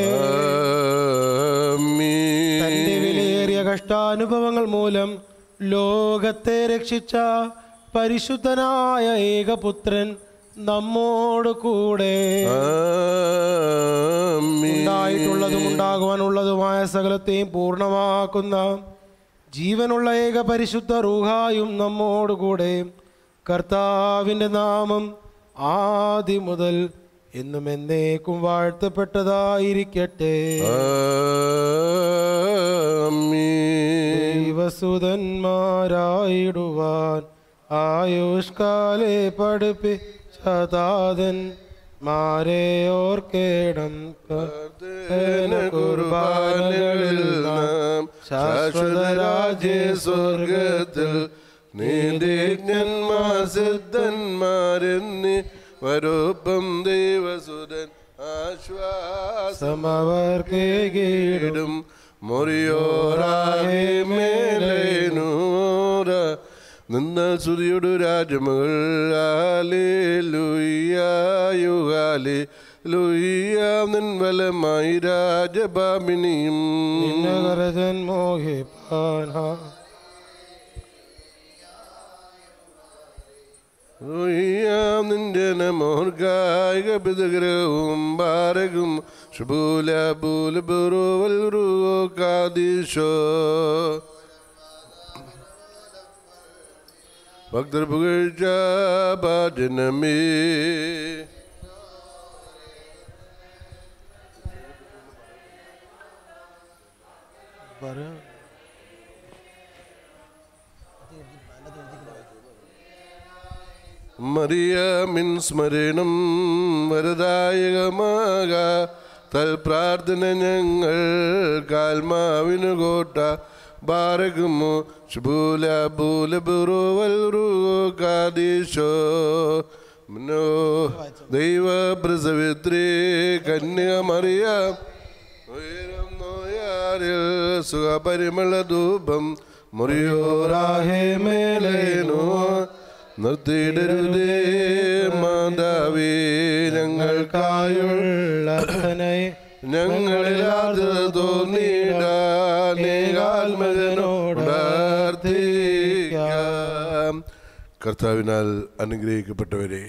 Speaker 1: ആമീൻ.
Speaker 2: തന്റെ വിലയേറിയ കഷ്ടാനുഭവങ്ങൾ മൂലം ലോകത്തെ രക്ഷിച്ച പരിശുദ്ധനായ ഏകപുത്രൻ നമ്മോട് കൂടെ
Speaker 1: ആമീൻ.
Speaker 2: ഉണ്ടായിട്ടുള്ളതും ഉണ്ടാകുവാനുള്ളതുമായ സകലത്തെയും പൂർണ്ണമാക്കുന്ന ജീവനുള്ള ഏക പരിശുദ്ധ റൂഹായും നമ്മോടുകൂടെ കർത്താവിൻ്റെ നാമം ആദ്യം മുതൽ എന്നും എന്നേക്കും വാഴ്ത്തപ്പെട്ടതായിരിക്കട്ടെ
Speaker 1: ആമീൻ.
Speaker 2: ദൈവസുതന്മാരായിടുവാൻ ആയുഷ്കാലെ പഠിപ്പിച്ചതാതൻ മാരെ ഓർക്കേണം
Speaker 1: പ്രാർത്ഥന കുർബാനകളിൽ നാം ശാശ്വത രാജ്യ സ്വർഗത്തിൽ നീതിജ്ഞന്മാർ സിദ്ധന്മാരെന്നി വരൂപം ദൈവസുതൻ ആശ്വാസം
Speaker 2: സമവർക്കേ കീഴും
Speaker 1: ഇടും മുറിയോറായി മേലേനൂറ നിന്ന സുതിയുടെ രാജമകൾ ലുയ്യായുകാലി ലുയ്യ നിൻവലമായി രാജഭാമിനിയും
Speaker 2: നിന്നകരജൻ മോഹിപ്പാൻ
Speaker 1: ലുയ്യാം നിന്റെ നമോർഗായിക പിതഗ്രഹവും ബാരകും ശുഭൂല ബൂല ബുറുവൽ റുവോ കാദിശോ ഭക്തർ പുകഴ്ച ഭജനമേ മറിയാമിൻ സ്മരണം വരദായകമാക തൽപ്രാർത്ഥന ഞങ്ങൾ കാൽമാവിനു കോട്ട ബാരകുമോ ശുഭൂല ബൂല ബുറുവൽ റുവോ കാദീശോ മനോ ദൈവ പ്രസവിത്രി കന്യക മറിയാം ഉയരം നോയാരിൽ സുഖപരിമള ധൂപം മുറിയോറാഹേ മേലേനോ നിർത്തിയിടരുതേ മാതാവേ ഞങ്ങൾക്കായുള്ള ഞങ്ങളിൽ അത് തോന്നിയിടാത്മകനോടാർത്ഥിക്കാം കർത്താവിനാൽ അനുഗ്രഹിക്കപ്പെട്ടവരെ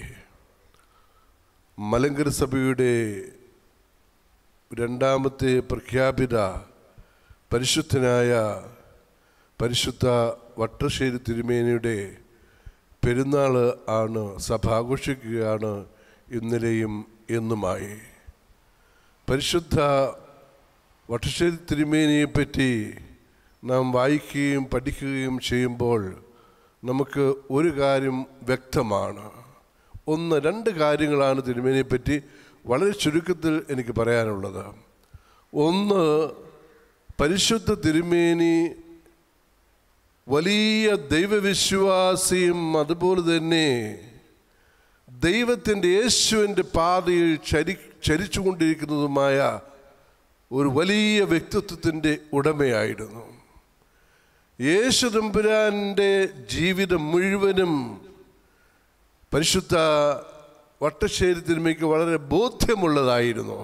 Speaker 1: മലങ്കര സഭയുടെ രണ്ടാമത്തെ പ്രഖ്യാപിത പരിശുദ്ധനായ പരിശുദ്ധ വട്ടശ്ശേരി തിരുമേനിയുടെ പെരുന്നാൾ ആണ് സഭ ആഘോഷിക്കുകയാണ് ഇന്നലെയും എന്നുമായി പരിശുദ്ധ വട്ടശ്ശേരി തിരുമേനിയെ പറ്റി നാം വായിക്കുകയും പഠിക്കുകയും ചെയ്യുമ്പോൾ നമുക്ക് ഒരു കാര്യം വ്യക്തമാണ് ഒന്ന് രണ്ട് കാര്യങ്ങളാണ് തിരുമേനിയെ പറ്റി വളരെ ചുരുക്കത്തിൽ എനിക്ക് പറയാനുള്ളത് ഒന്ന് പരിശുദ്ധ തിരുമേനി വലിയ ദൈവവിശ്വാസിയും അതുപോലെ തന്നെ ദൈവത്തിൻ്റെ യേശുവിൻ്റെ പാതയിൽ ചരി ചരിച്ചുകൊണ്ടിരിക്കുന്നതുമായ ഒരു വലിയ വ്യക്തിത്വത്തിൻ്റെ ഉടമയായിരുന്നു യേശു തമ്പുരാൻ്റെ ജീവിതം മുഴുവനും പരിശുദ്ധ വട്ടശ്ശേരി തിരുമയ്ക്ക് വളരെ ബോധ്യമുള്ളതായിരുന്നു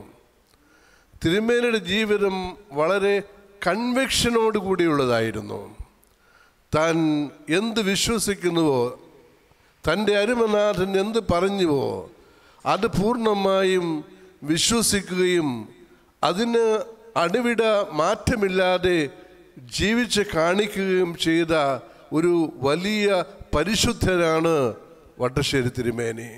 Speaker 1: തിരുമേനയുടെ ജീവിതം വളരെ കൺവെക്ഷനോട് കൂടിയുള്ളതായിരുന്നു താൻ എന്ത് വിശ്വസിക്കുന്നുവോ തൻ്റെ അരുമനാഥൻ എന്ത് പറഞ്ഞുവോ അത് പൂർണ്ണമായും വിശ്വസിക്കുകയും അതിന് അടിവിട മാറ്റമില്ലാതെ ജീവിച്ച് കാണിക്കുകയും ചെയ്ത ഒരു വലിയ പരിശുദ്ധനാണ് വട്ടശ്ശേരി തിരുമേനി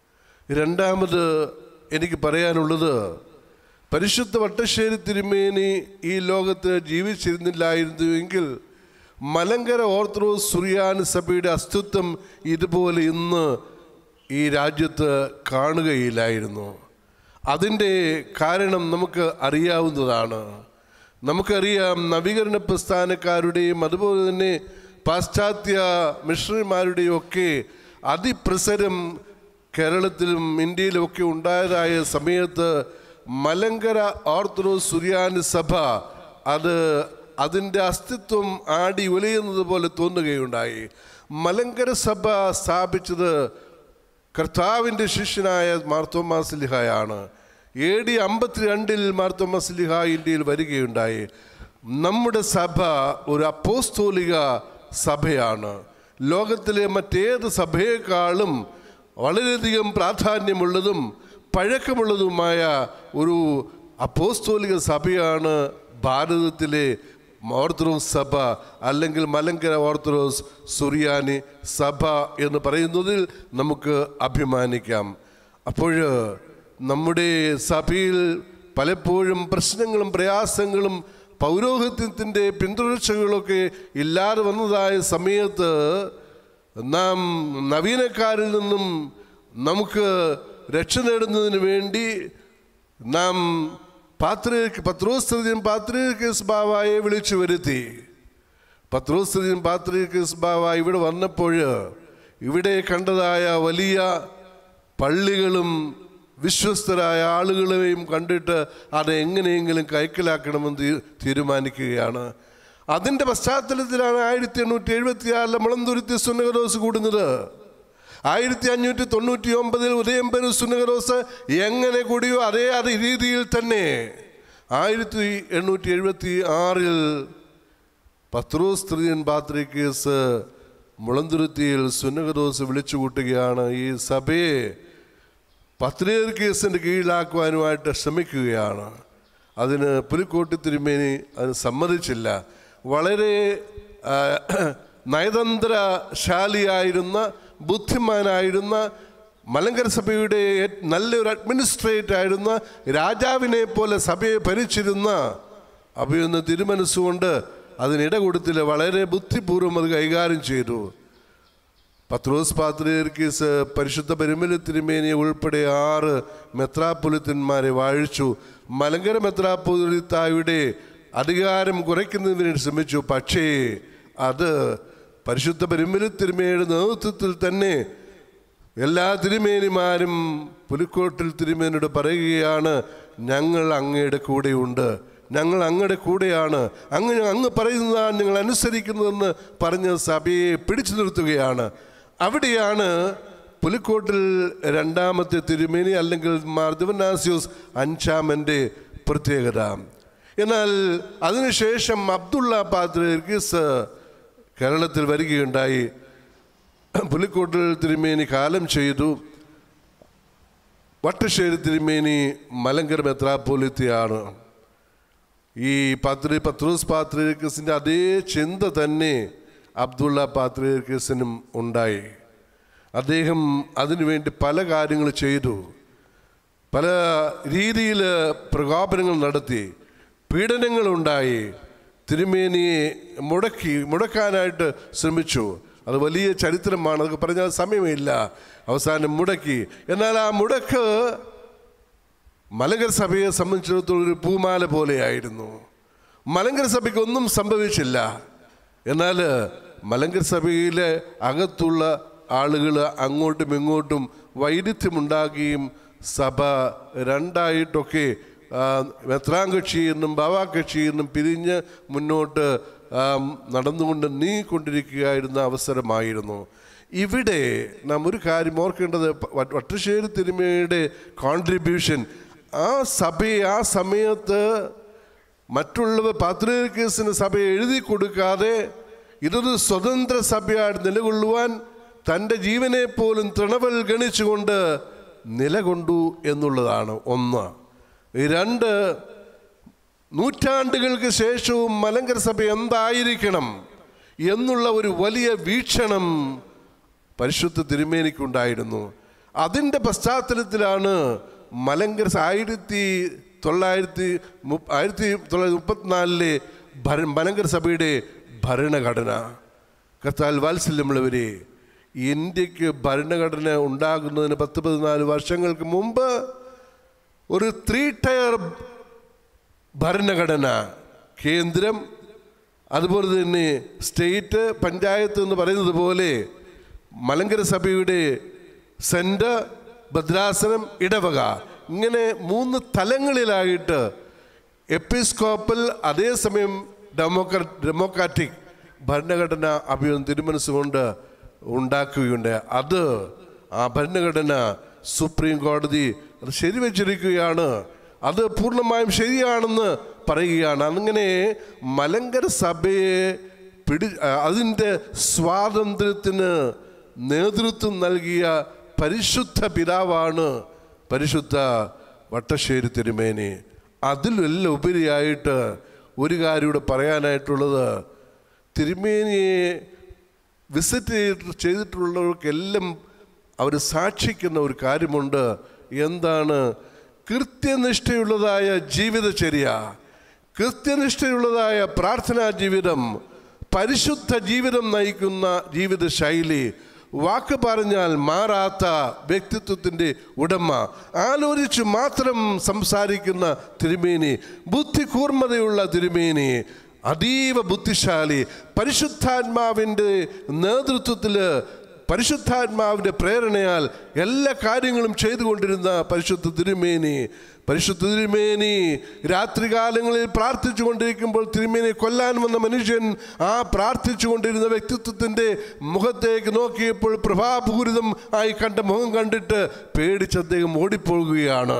Speaker 1: രണ്ടാമത് എനിക്ക് പറയാനുള്ളത് പരിശുദ്ധ വട്ടശ്ശേരി തിരുമേനി ഈ ലോകത്ത് ജീവിച്ചിരുന്നില്ലായിരുന്നുവെങ്കിൽ മലങ്കര ഓർത്തഡോക്സ് സുറിയാനി സഭയുടെ അസ്തിത്വം ഇതുപോലെ ഇന്ന് ഈ രാജ്യത്ത് കാണുകയില്ലായിരുന്നു അതിൻ്റെ കാരണം നമുക്ക് അറിയാവുന്നതാണ് നമുക്കറിയാം നവീകരണ പ്രസ്ഥാനക്കാരുടെയും അതുപോലെ തന്നെ പാശ്ചാത്യ മിഷണറിമാരുടെയും ഒക്കെ അതിപ്രസരം കേരളത്തിലും ഇന്ത്യയിലും ഒക്കെ ഉണ്ടായതായ സമയത്ത് മലങ്കര ഓർത്തഡോക്സ് സുറിയാനി സഭ അത് അതിൻ്റെ അസ്തിത്വം ആടി ഉലയുന്നത് പോലെ തോന്നുകയുണ്ടായി മലങ്കര സഭ സ്ഥാപിച്ചത് കർത്താവിൻ്റെ ശിഷ്യനായ മാർത്തോമാസ്ലിഹായാണ് എ ഡി അമ്പത്തിരണ്ടിൽ മാർത്തോമാസ്ലിഹ ഇന്ത്യയിൽ വരികയുണ്ടായി നമ്മുടെ സഭ ഒരു അപ്പോസ്തോലിക സഭയാണ് ലോകത്തിലെ മറ്റേത് സഭയെക്കാളും വളരെയധികം പ്രാധാന്യമുള്ളതും പഴക്കമുള്ളതുമായ ഒരു അപ്പോസ്തോലിക സഭയാണ് ഭാരതത്തിലെ ഓർത്തഡോക്സ് സഭ അല്ലെങ്കിൽ മലങ്കര ഓർത്തഡോക്സ് സുറിയാനി സഭ എന്ന് പറയുന്നതിൽ നമുക്ക് അഭിമാനിക്കാം അപ്പോൾ നമ്മുടെ സഭയിൽ പലപ്പോഴും പ്രശ്നങ്ങളും പ്രയാസങ്ങളും പൗരോഹിത്യത്തിൻ്റെ പിന്തുടർച്ചകളൊക്കെ ഇല്ലാതെ വന്നതായ സമയത്ത് നാം നവീനക്കാരിൽ നിന്നും നമുക്ക് രക്ഷ നേടുന്നതിന് വേണ്ടി നാം പാത്രിക പത്രോസ്തൃതിയും പാത്രികേസ് ബാവായെ വിളിച്ചു വരുത്തി പത്രോസ്തൃതിയും പാത്രികേസ് ബാവ ഇവിടെ വന്നപ്പോൾ ഇവിടെ കണ്ടതായ വലിയ പള്ളികളും വിശ്വസ്തരായ ആളുകളെയും കണ്ടിട്ട് അത് എങ്ങനെയെങ്കിലും കൈക്കലാക്കണമെന്ന് തീ- തീരുമാനിക്കുകയാണ് അതിൻ്റെ പശ്ചാത്തലത്തിലാണ് ആയിരത്തി എണ്ണൂറ്റി എഴുപത്തി ആറിലെ മുളന്തുരുത്തി സുന്നകദോസ് കൂടുന്നത് ആയിരത്തി അഞ്ഞൂറ്റി തൊണ്ണൂറ്റി ഒമ്പതിൽ ഉദയംപെരു സുന്നകദോസ് എങ്ങനെ കൂടിയോ അതേ അതേ രീതിയിൽ തന്നെ ആയിരത്തി എണ്ണൂറ്റി എഴുപത്തി ആറിൽ പത്രോസ്ത്രീയൻ പാത്രി കേസ് മുളന്തുരുത്തിയിൽ സുന്നകദോസ് വിളിച്ചു കൂട്ടുകയാണ് ഈ സഭയെ പത്രികർ കേസിൻ്റെ കീഴിലാക്കുവാനുമായിട്ട് ശ്രമിക്കുകയാണ് അതിന് പുലിക്കോട്ടി തിരുമേനി അതിന് സമ്മതിച്ചില്ല വളരെ ആ, നയതന്ത്രശാലിയായിരുന്ന ബുദ്ധിമാനായിരുന്ന മലങ്കര സഭയുടെ ഏ- നല്ലൊരു അഡ്മിനിസ്ട്രേറ്റ് ആയിരുന്ന രാജാവിനെ പോലെ സഭയെ ഭരിച്ചിരുന്ന അഭിയൊന്ന് തിരുമനസ്സുകൊണ്ട് അതിനിട കൊടുത്തില്ല വളരെ ബുദ്ധിപൂർവ്വം അത് കൈകാര്യം ചെയ്തു പത്രോസ് പാത്രീർക്കീസ് പരിശുദ്ധ പെരുമല തിരുമേനിയെ ഉൾപ്പെടെ ആറ് മെത്രാപ്പൊലിത്തന്മാരെ വാഴിച്ചു മലങ്കര മെത്രാപ്പൊലിത്തായുടെ അധികാരം കുറയ്ക്കുന്നതിന് വേണ്ടി ശ്രമിച്ചു പക്ഷേ അത് പരിശുദ്ധ പെരുമല തിരുമേനിയുടെ നേതൃത്വത്തിൽ തന്നെ എല്ലാ തിരുമേനിമാരും പുലിക്കോട്ടിൽ തിരുമേനിയോട് പറയുകയാണ് ഞങ്ങൾ അങ്ങയുടെ കൂടെയുണ്ട് ഞങ്ങൾ അങ്ങയുടെ കൂടെയാണ് അങ്ങ് അങ്ങ് പറയുന്നതാണ് ഞങ്ങൾ അനുസരിക്കുന്നതെന്ന് പറഞ്ഞ് സഭയെ പിടിച്ചു നിർത്തുകയാണ് അവിടെയാണ് പുലിക്കോട്ടിൽ രണ്ടാമത്തെ തിരുമേനി അല്ലെങ്കിൽ മാർ ദിവനാസ്യൂസ് അഞ്ചാമൻ്റെ പ്രത്യേകത എന്നാൽ അതിനുശേഷം അബ്ദുള്ള പാത്രീർക്കിസ് കേരളത്തിൽ വരികയുണ്ടായി പുലിക്കോട്ടിൽ തിരുമേനി കാലം ചെയ്തു വട്ടശ്ശേരി തിരുമേനി മലങ്കര മെത്രാപ്പോലിത്തയാണ് ഈ പാത്രി പത്രോസ് പാത്രീർക്കസിൻ്റെ അതേ ചിന്ത തന്നെ അബ്ദുള്ള പാത്രീർക്കസിനും ഉണ്ടായി അദ്ദേഹം അതിനുവേണ്ടി പല കാര്യങ്ങൾ ചെയ്തു പല രീതിയിൽ പ്രകോപനങ്ങൾ നടത്തി പീഡനങ്ങളുണ്ടായി തിരുമേനിയെ മുടക്കി മുടക്കാനായിട്ട് ശ്രമിച്ചു അത് വലിയ ചരിത്രമാണ് അതൊക്കെ പറഞ്ഞാൽ സമയമില്ല അവസാനം മുടക്കി എന്നാൽ ആ മുടക്ക് മലങ്കര സഭയെ സംബന്ധിച്ചിടത്തോളം ഒരു പൂമാല പോലെയായിരുന്നു മലങ്കര സഭയ്ക്ക് ഒന്നും സംഭവിച്ചില്ല എന്നാൽ മലങ്കര സഭയിലെ അകത്തുള്ള ആളുകൾ അങ്ങോട്ടും ഇങ്ങോട്ടും വൈരുദ്ധ്യമുണ്ടാകുകയും സഭ രണ്ടായിട്ടൊക്കെ ആ, മെത്രാൻ കക്ഷി എന്നും ബാവാ കക്ഷി എന്നും പിരിഞ്ഞ് മുന്നോട്ട് ആം, നടന്നുകൊണ്ട് നീങ്ങിക്കൊണ്ടിരിക്കുകയായിരുന്ന അവസരമായിരുന്നു ഇവിടെ നാം ഒരു കാര്യം ഓർക്കേണ്ടത് വ- വട്ടശ്ശേരി തിരുമയുടെ കോൺട്രിബ്യൂഷൻ ആ സഭയെ ആ സമയത്ത് മറ്റുള്ളവർ പാത്രീകേസിന് സഭയെ എഴുതി കൊടുക്കാതെ ഇതൊരു സ്വതന്ത്ര സഭയായിട്ട് നിലകൊള്ളുവാൻ തൻ്റെ ജീവനെ പോലും തൃണവൽ ഗണിച്ചുകൊണ്ട് നിലകൊണ്ടു എന്നുള്ളതാണ് ഒന്ന് രണ്ട് നൂറ്റാണ്ടുകൾക്ക് ശേഷവും മലങ്കര സഭ എന്തായിരിക്കണം എന്നുള്ള ഒരു വലിയ വീക്ഷണം പരിശുദ്ധ തിരുമേനിക്കുണ്ടായിരുന്നു അതിൻ്റെ പശ്ചാത്തലത്തിലാണ് മലങ്കര സ- ആയിരത്തി തൊള്ളായിരത്തി മു- ആയിരത്തി തൊള്ളായിരത്തി മുപ്പത്തിനാലിലെ ഭര മലങ്കര സഭയുടെ ഭരണഘടന കർത്താൽ വാത്സല്യമുള്ളവരെ ഇന്ത്യക്ക് ഭരണഘടന ഉണ്ടാകുന്നതിന് പത്ത് പതിനാല് വർഷങ്ങൾക്ക് മുമ്പ് ഒരു ത്രീ ടയർ ഭരണഘടന കേന്ദ്രം അതുപോലെ തന്നെ സ്റ്റേറ്റ് പഞ്ചായത്ത് എന്ന് പറയുന്നത് പോലെ മലങ്കര സഭയുടെ സെൻറ്റർ ഭദ്രാസനം ഇടവക ഇങ്ങനെ മൂന്ന് തലങ്ങളിലായിട്ട് എപ്പിസ്കോപ്പൽ അതേസമയം ഡെമോക്ര ഡെമോക്രാറ്റിക് ഭരണഘടന അഭിയം തിരുമനസ്സുകൊണ്ട് ഉണ്ടാക്കുകയുണ്ട് അത് ആ ഭരണഘടന സുപ്രീം കോടതി അത് ശരിവെച്ചിരിക്കുകയാണ് അത് പൂർണ്ണമായും ശരിയാണെന്ന് പറയുകയാണ് അങ്ങനെ മലങ്കര സഭയെ പിടി അതിൻ്റെ സ്വാതന്ത്ര്യത്തിന് നേതൃത്വം നൽകിയ പരിശുദ്ധ പിതാവാണ് പരിശുദ്ധ വട്ടശ്ശേരി തിരുമേനി അതിലെല്ലാം ഉപരിയായിട്ട് ഒരു കാര്യം ഇവിടെ പറയാനായിട്ടുള്ളത് തിരുമേനിയെ വിസിറ്റ് ചെയ്തിട്ട് ചെയ്തിട്ടുള്ളവർക്കെല്ലാം അവർ സാക്ഷിക്കുന്ന ഒരു കാര്യമുണ്ട് എന്താണ് കൃത്യനിഷ്ഠയുള്ളതായ ജീവിതചര്യ കൃത്യനിഷ്ഠയുള്ളതായ പ്രാർത്ഥനാ ജീവിതം പരിശുദ്ധ ജീവിതം നയിക്കുന്ന ജീവിത ശൈലി വാക്ക് പറഞ്ഞാൽ മാറാത്ത വ്യക്തിത്വത്തിൻ്റെ ഉടമ ആലോചിച്ച് മാത്രം സംസാരിക്കുന്ന തിരുമേനി ബുദ്ധി കൂർമ്മതയുള്ള തിരുമേനി അതീവ ബുദ്ധിശാലി പരിശുദ്ധാത്മാവിൻ്റെ നേതൃത്വത്തിൽ പരിശുദ്ധാത്മാവിൻ്റെ പ്രേരണയാൽ എല്ലാ കാര്യങ്ങളും ചെയ്തുകൊണ്ടിരുന്ന പരിശുദ്ധ തിരുമേനി പരിശുദ്ധ തിരുമേനി രാത്രികാലങ്ങളിൽ പ്രാർത്ഥിച്ചു കൊണ്ടിരിക്കുമ്പോൾ തിരുമേനി കൊല്ലാൻ വന്ന മനുഷ്യൻ ആ പ്രാർത്ഥിച്ചു കൊണ്ടിരുന്ന വ്യക്തിത്വത്തിൻ്റെ മുഖത്തേക്ക് നോക്കിയപ്പോൾ പ്രഭാപൂരിതം ആയി കണ്ട മുഖം കണ്ടിട്ട് പേടിച്ച് അദ്ദേഹം ഓടിപ്പോകുകയാണ്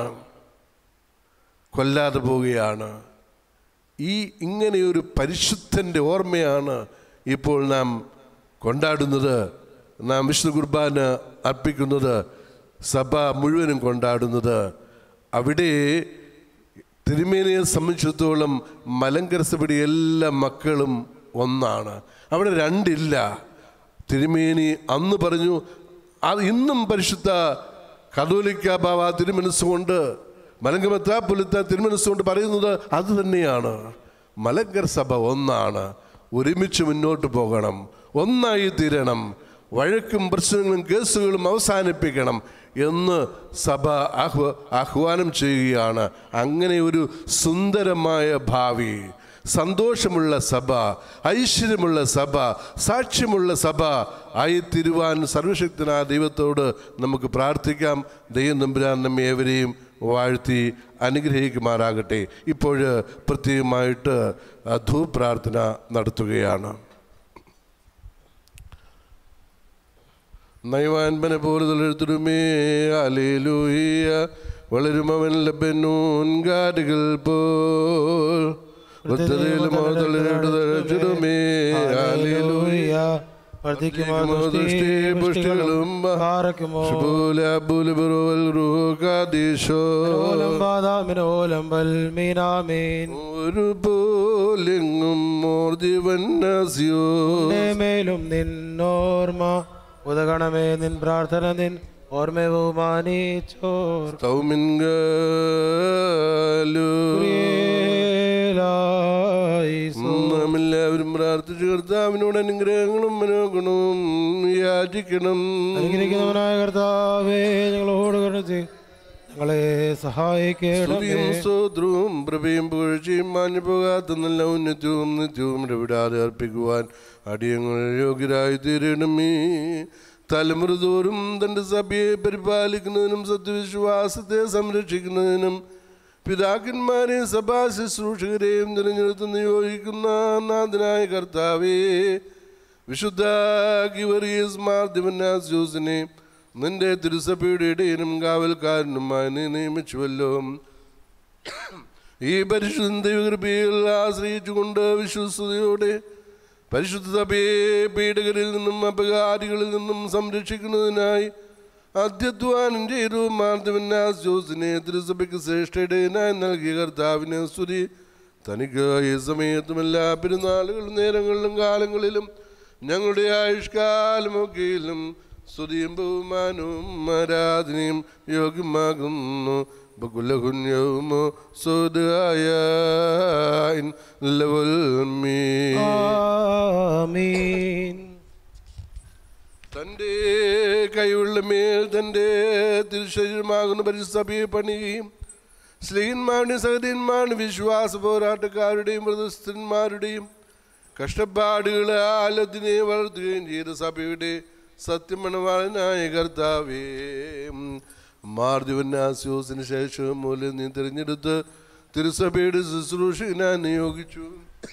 Speaker 1: കൊല്ലാതെ പോവുകയാണ് ഈ ഇങ്ങനെയൊരു പരിശുദ്ധൻ്റെ ഓർമ്മയാണ് ഇപ്പോൾ നാം കൊണ്ടാടുന്നത് നാം വിശുദ്ധ കുർബാന അർപ്പിക്കുന്നത് സഭ മുഴുവനും കൊണ്ടാടുന്നത് അവിടെ തിരുമേനിയെ സംബന്ധിച്ചിടത്തോളം മലങ്കര സഭയുടെ എല്ലാ മക്കളും ഒന്നാണ് അവിടെ രണ്ടില്ല തിരുമേനി അന്ന് പറഞ്ഞു അത് ഇന്നും പരിശുദ്ധ കതോലിക്ക ബാബ തിരുമനസ്സുകൊണ്ട് മലങ്കമത്ത പുലത്ത തിരുമനസ്സുകൊണ്ട് പറയുന്നത് അത് തന്നെയാണ് മലങ്കർ സഭ ഒന്നാണ് ഒരുമിച്ച് മുന്നോട്ട് പോകണം ഒന്നായി തീരണം വഴക്കും പ്രശ്നങ്ങളും കേസുകളും അവസാനിപ്പിക്കണം എന്ന് സഭ ആഹ്വ ആഹ്വാനം ചെയ്യുകയാണ് അങ്ങനെ ഒരു സുന്ദരമായ ഭാവി സന്തോഷമുള്ള സഭ ഐശ്വര്യമുള്ള സഭ സാക്ഷ്യമുള്ള സഭ ആയിത്തീരുവാൻ സർവശക്തനായ ദൈവത്തോട് നമുക്ക് പ്രാർത്ഥിക്കാം ദൈവം നമ്പുരാൻ നമ്മെ ഏവരെയും വാഴ്ത്തി അനുഗ്രഹിക്കുമാറാകട്ടെ ഇപ്പോൾ പ്രത്യേകമായിട്ട് ധൂപ്രാർത്ഥന നടത്തുകയാണ് നയവാൻപനെ പോലെ തൊഴിൽത്തുരുമേ അലേലൂയ വളരും അവൻ ലബനൂൻ ഗാരുകൾ പോൽ വൃത്തതയിലും തളിരിടുമേ അലേലൂയ
Speaker 2: വർദ്ധിക്കുമോ
Speaker 1: ദൃഷ്ടി പുഷ്ടികളും
Speaker 2: പാറയ്ക്കുമോ ഓലം ബാദാമിനോലം വൽമീനാമീൻ
Speaker 1: ഒരു പോലെങ്ങും മോർ ജീവൻ നസിയോ
Speaker 2: നിന്റെ മേലും നിന്നോർമ്മ ഉദകണമേ നിൻ പ്രാർത്ഥന നിൻ ഓർമ്മ ബഹുമാനിച്ചോർ
Speaker 1: സൗമിൻഗാലു
Speaker 2: പ്രിയേലായിസോ.
Speaker 1: നാം എല്ലാവരും പ്രാർത്ഥിച്ചു കർത്താവിനോട് അനുഗ്രഹങ്ങളും മനോഗുണവും യാചിക്കണം
Speaker 2: അനുഗ്രഹിക്കുന്നവനായ കർത്താവേ ഞങ്ങളോട് കരുണ ചെയ്യ്. ഞങ്ങളെ സഹായിക്കണമേ
Speaker 1: സ്തുതിയും സ്തോത്രവും പ്രഭയും പുകഴ്ചയും മാഞ്ഞു പോകാത്ത നല്ല ഉന്നതവും നിത്യവും ഇടവിടാതെ അർപ്പിക്കുവാൻ അടിയങ്ങൾ യോഗ്യരായി തീരണമേ തലമുറ തോറും തൻ്റെ സഭയെ പരിപാലിക്കുന്നതിനും സത്യവിശ്വാസത്തെ സംരക്ഷിക്കുന്നതിനും പിതാക്കന്മാരെയും സഭാ ശുശ്രൂഷകരെയും തിരഞ്ഞെടുത്ത് നിയോഗിക്കുന്ന നാഥനായ കർത്താവേ വിശുദ്ധ ഗിവറീസ് മാർ ദിവനാസ്യൂസിനെ നിന്റെ തിരുസഭയുടെ ഇടയനും കാവൽക്കാരനുമായി നീ നിയമിച്ചുവല്ലോ ഈ പരിശുദ്ധ ദൈവകൃപയിൽ ആശ്രയിച്ചുകൊണ്ട് വിശ്വസ്തയോടെ പരിശുദ്ധ സഭയെ പീഡകരിൽ നിന്നും അപകാരികളിൽ നിന്നും സംരക്ഷിക്കുന്നതിനായി അധ്യധ്വാനം ചെയ്തു മാർദ്ദവന്നാസ് ജോസിനെ തിരുസഭയ്ക്ക് ശ്രേഷ്ഠയിടയനായി നൽകിയ കർത്താവിനെ സ്തുതി തനിക്ക് ഈ സമയത്തും എല്ലാ പെരുന്നാളുകളും നേരങ്ങളിലും കാലങ്ങളിലും ഞങ്ങളുടെ ആയുഷ്കാലമൊക്കെയിലും സ്തുതിയും ബഹുമാനവും ആരാധനയും യോഗ്യമാകുന്നു ബകുലഹുന്യവുമോ സുതായ ലവൽ മീ
Speaker 2: ആമീൻ
Speaker 1: തൻ്റെ കൈയുള്ള മേൽ തൻ്റെ തിരുശരീരമാകുന്ന പരിസഭയെ പണിയുകയും സ്ത്രീന്മാരുടെയും സഹോദരന്മാരുടെയും വിശ്വാസ പോരാട്ടക്കാരുടെയും വ്രതസ്ഥന്മാരുടെയും കഷ്ടപ്പാടുകളാൽ അതിനെ വളർത്തുകയും ചെയ്ത സഭയുടെ സത്യമണവാളനായ കർത്താവേ മാർദിവന്യാസ്യോസിന് ശേഷം മൂലം നീ തിരഞ്ഞെടുത്ത് തിരുസഭയുടെ ശുശ്രൂഷകനായി നിയോഗിച്ചു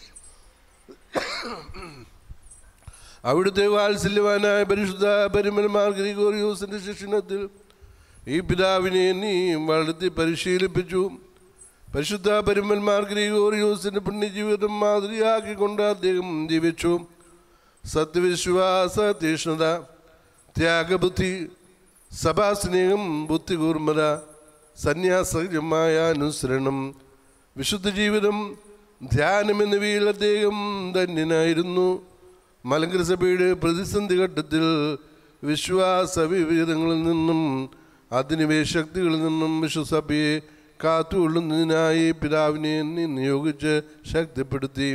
Speaker 1: അവിടുത്തെ വാത്സല്യവാനായ പരിശുദ്ധ പരിമലമാർ ഗ്രിഗോറിയോസിന്റെ ശിക്ഷണത്തിൽ ഈ പിതാവിനെ നീ വളർത്തി പരിശീലിപ്പിച്ചു പരിശുദ്ധ പരിമൽമാർ ഗ്രിഗോറിയോസിന്റെ പുണ്യജീവിതം മാതൃയാക്കിക്കൊണ്ട് അദ്ദേഹം ജീവിച്ചു സത്യവിശ്വാസ തീഷ്ണത ത്യാഗബുദ്ധി സഭാസ്നേഹം ബുദ്ധികൂർമ്മത സന്യാസകരമായ അനുസരണം വിശുദ്ധ ജീവിതം ധ്യാനം എന്നിവയിൽ അദ്ദേഹം ധന്യനായിരുന്നു മലങ്കര സഭയുടെ പ്രതിസന്ധി ഘട്ടത്തിൽ വിശ്വാസ വിവേദങ്ങളിൽ നിന്നും അധിനിവേശ ശക്തികളിൽ നിന്നും വിശ്വസഭയെ കാത്തുകൊള്ളുന്നതിനായി പിതാവിനെ നീ നിയോഗിച്ച് ശക്തിപ്പെടുത്തി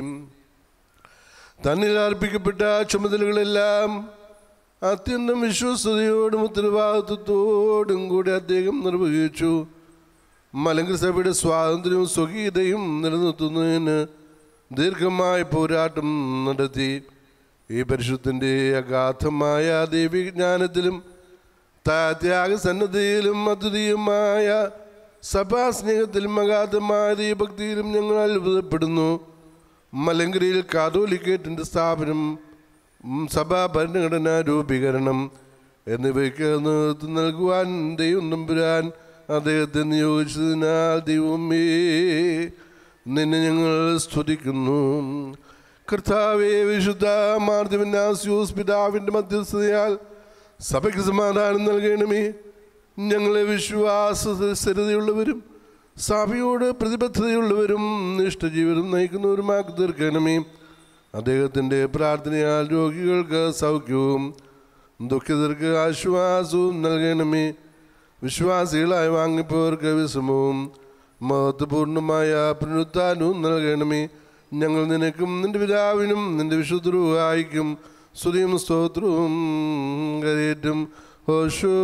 Speaker 1: തന്നിൽ അർപ്പിക്കപ്പെട്ട ചുമതലകളെല്ലാം അത്യന്തം വിശ്വസ്തയോടും ഉത്തരവാദിത്വത്തോടും കൂടി അദ്ദേഹം നിർവഹിച്ചു മലങ്കര സഭയുടെ സ്വാതന്ത്ര്യവും സ്വകീയതയും നിലനിർത്തുന്നതിന് ദീർഘമായ പോരാട്ടം നടത്തി ഈ പരിശുദ്ധൻ്റെ അഗാധമായ ദൈവിജ്ഞാനത്തിലും ത- ത്യാഗസന്നദ്ധയിലും അദ്വിതീയമായ സഭാസ്നേഹത്തിലും അഗാധമായ ദൈവഭക്തിയിലും ഞങ്ങൾ അത്ഭുതപ്പെടുന്നു മലങ്കരയിൽ കാതോലിക്കേറ്റിൻ്റെ സ്ഥാപനം ഉം, സഭാ ഭരണഘടന രൂപീകരണം എന്നിവയ്ക്ക് നേതൃത്വം നൽകുവാൻ ദൈവം നമ്പുരാൻ അദ്ദേഹത്തെ നിയോഗിച്ചതിനാൽ ദൈവമേ നിന്നെ ഞങ്ങൾ സ്തുതിക്കുന്നു കർത്താവെ വിശുദ്ധ മാർദ്ദവനാസ്യൂസ് പിതാവിൻ്റെ മധ്യസ്ഥതയാൽ സഭയ്ക്ക് സമാധാനം നൽകണമേ ഞങ്ങളെ വിശ്വാസ സ്ഥിരതയുള്ളവരും സഭയോട് പ്രതിബദ്ധതയുള്ളവരും നിഷ്ഠജീവിതം നയിക്കുന്നവരുമാക്കി തീർക്കണമേ അദ്ദേഹത്തിൻ്റെ പ്രാർത്ഥനയാൽ രോഗികൾക്ക് സൗഖ്യവും ദുഃഖിതർക്ക് ആശ്വാസവും നൽകണമേ വിശ്വാസികളായി വാങ്ങിപ്പോർക്ക് വിശ്രമവും മഹത്വപൂർണമായ പുനരുത്ഥാനവും നൽകണമേ ഞങ്ങൾ നിനക്കും നിന്റെ പിതാവിനും നിന്റെ വിശുദ്ധരുവായിക്കും സ്തുതിയും സ്തോത്രവും കരയേറ്റും ഹോഷോ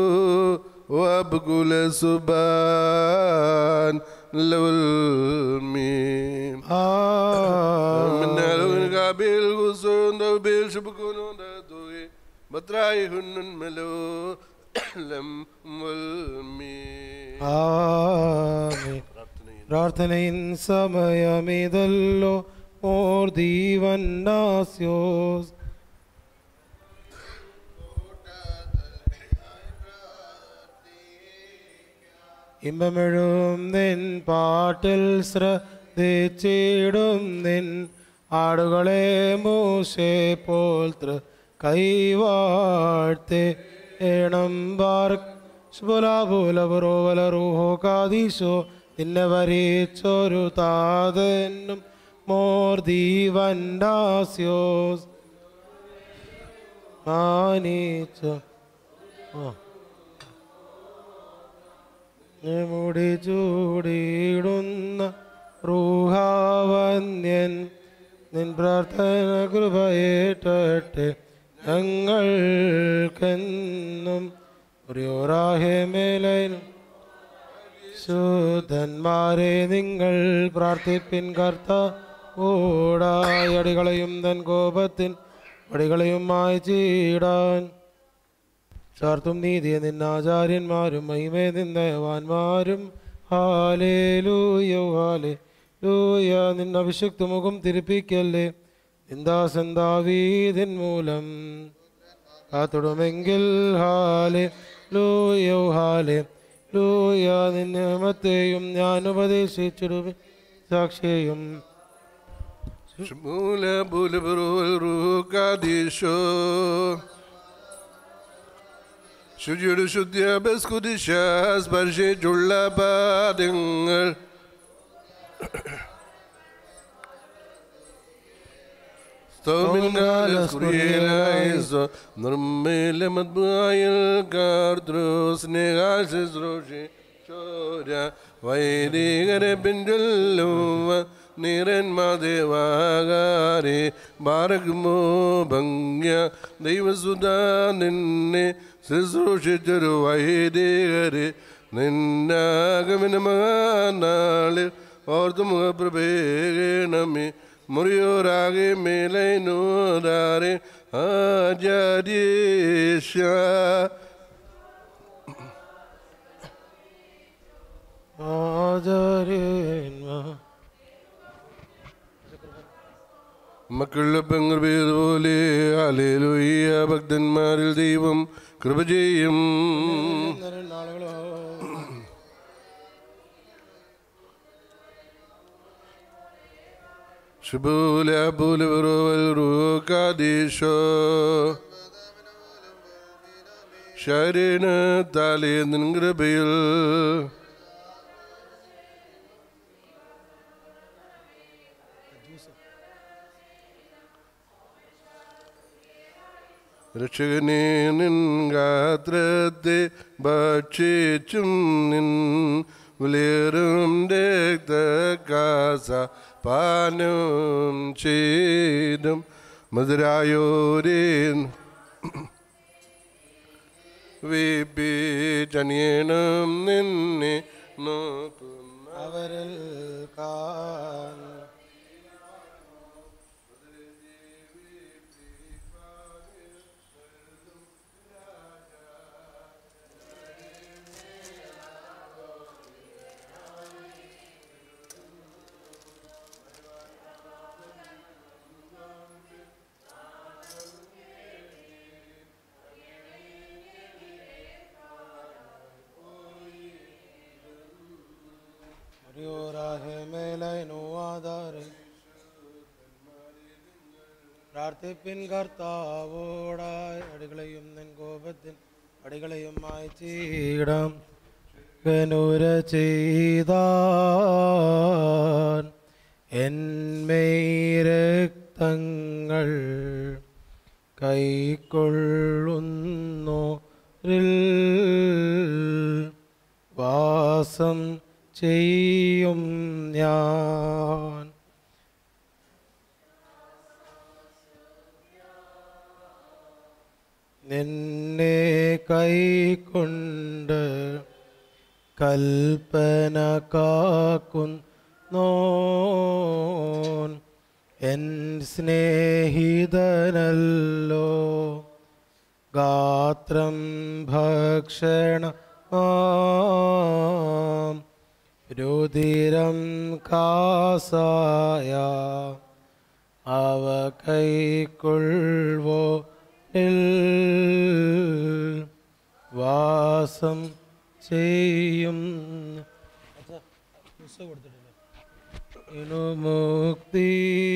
Speaker 1: വബ്കുല സുബാൻ ലവൽ മീം من لون قابل غصون دو بيل شبكون دا دوغي بطراي هنن ملو لم والمي
Speaker 2: ആമീൻ പ്രാർത്ഥനയിൻ സമയമിതല്ലോ ഓർ ദീവന്നാസ്യോസ് ഇമ്പമെഴും നിൻ പാട്ടിൽ ശ്രദ്ധിച്ചിടും നിൻ ആടുകളെ മൂശെ പോൽ തൃ കൈവാഴ്ത്തെ ഏണം ബാർക്ക് ശുഭലാഭൂലപുറോവലറൂഹോ കാദീശോ നിന്നെ വരിച്ചൊരു താതനും മോർ ദീവൻഡാസ്യോസ് മാനിച്ചോ ആ മുടി ചൂടിയിടുന്ന റൂഹാവന്യൻ നിൻ പ്രാർത്ഥന കൃപയേറ്റട്ടെ ഞങ്ങൾക്കെന്നും മേലും ശുദ്ധന്മാരെ നിങ്ങൾ പ്രാർത്ഥിപ്പിൻ കർത്ത ഓടായി അടികളെയും തൻ കോപത്തിൻ അടികളെയും മായ്ച്ചിടാൻ ചാർത്തും നീതിയെ നിന്നാചാര്യന്മാരും മഹിമേ നിന്നയവാന്മാരും ഹാലേലൂയ ഹാലേലൂയ നിന്ന അഭിഷക്ത മുഖം തിരിപ്പിക്കല്ലേ നിന്ദാസൻ ദാവീദിൻ മൂലം കാത്തിടുമെങ്കിൽ ഹാലെ ലൂയോ ഹാലെ ലൂയ നിന്നമത്തെയും ഞാൻ ഉപദേശിച്ചിടും സാക്ഷിയും
Speaker 1: ശമൂല ബുലബുറുകാദീശോ ശുചിയുടെ ശുദ്ധിയ ബസ്കുദിശ സ്പർശിച്ചുള്ള പാദങ്ങൾ നിർമ്മല മദ്ബായൽ കാർദ്രോ സ്നേഹാശുശ്രൂഷി ചോര വൈദികരെ പിഞ്ചൊല്ലുവ നിരന്മാദേവാകാരെ ബാരകുമോ ഭംഗ്യ ദൈവസുത നിന്നെ ശുശ്രൂഷിച്ചൊരു വൈദികരെ നിന്നാഗമന മഹാനാളിൽ ഓർത്തു മുഖപ്രഭേണമേ മുറിയോരാകെ മേലൈനോരാരെ ആചാര്യേശ
Speaker 2: ആചാര്യന്മാർ
Speaker 1: മക്കളുടെ പെങ്ങുപേതുപോലെ അലേലുയ്യ ഭക്തന്മാരിൽ ദൈവം കൃപ ചെയ്യും
Speaker 2: നാളുകളോ
Speaker 1: ശുഭൂല പൂലവറുകാദീശോ ശരീന താലേ നിൻ കൃപയിൽ രക്ഷകനെ നിൻ ഗാത്രത്തെ ഭക്ഷിച്ചും നിൻ വിലേറും രക്തകാസ പാനം ചെയ്തും മധുരായോരേ വിപ്പിച്ചണിയണം നിന്നെ നോക്കുന്ന
Speaker 2: അവരിൽ കാൻ Oriora മേലൈനു ആധാരെ പ്രാർത്ഥിപ്പിൻ കർത്താവോടായി അടികളെയും നിൻ കോപത്തിൻ അടികളെയും മായ്ച്ചിടാം കനുര ചെയ്താൻ എന്മേരക്തങ്ങൾ കൈക്കൊള്ളുന്നു വാസം ചെയ്യും ഞാൻ നിന്നെ കൈക്കൊണ്ട് കൽപ്പന കാക്കുന്നോൻ എൻ സ്നേഹിതനല്ലോ ഗാത്രം ഭക്ഷണ രുതിരം കാസായ അവ കൈക്കൊള്ളുവോ വാസം ചെയ്യും ഇനു മുക്തി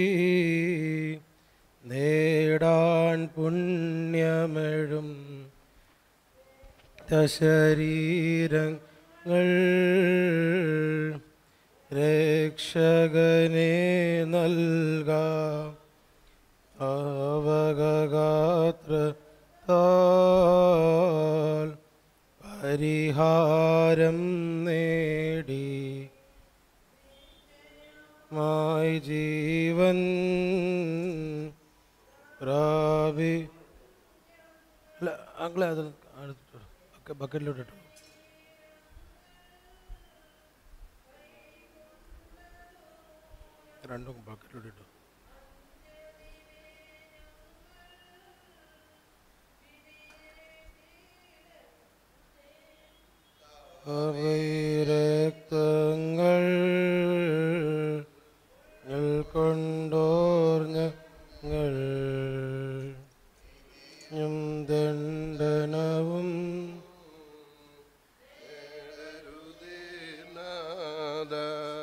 Speaker 2: നേടാൻ പുണ്യമെഴും ശരീരങ്ങൾ രക്ഷകനെ നൽകാം അവഗാത്ര താൽ പരിഹാരം നേടി മായി ജീവൻ പ്രാപി അല്ല അങ്ങളെ അത് അടുത്തിട്ടോ ഒക്കെ ബക്കറ്റിലോട്ട് ഇട്ടോ രണ്ടും ബക്കറ്റിലോട്ട് ഇട്ടോ രക്ത
Speaker 1: നാഥ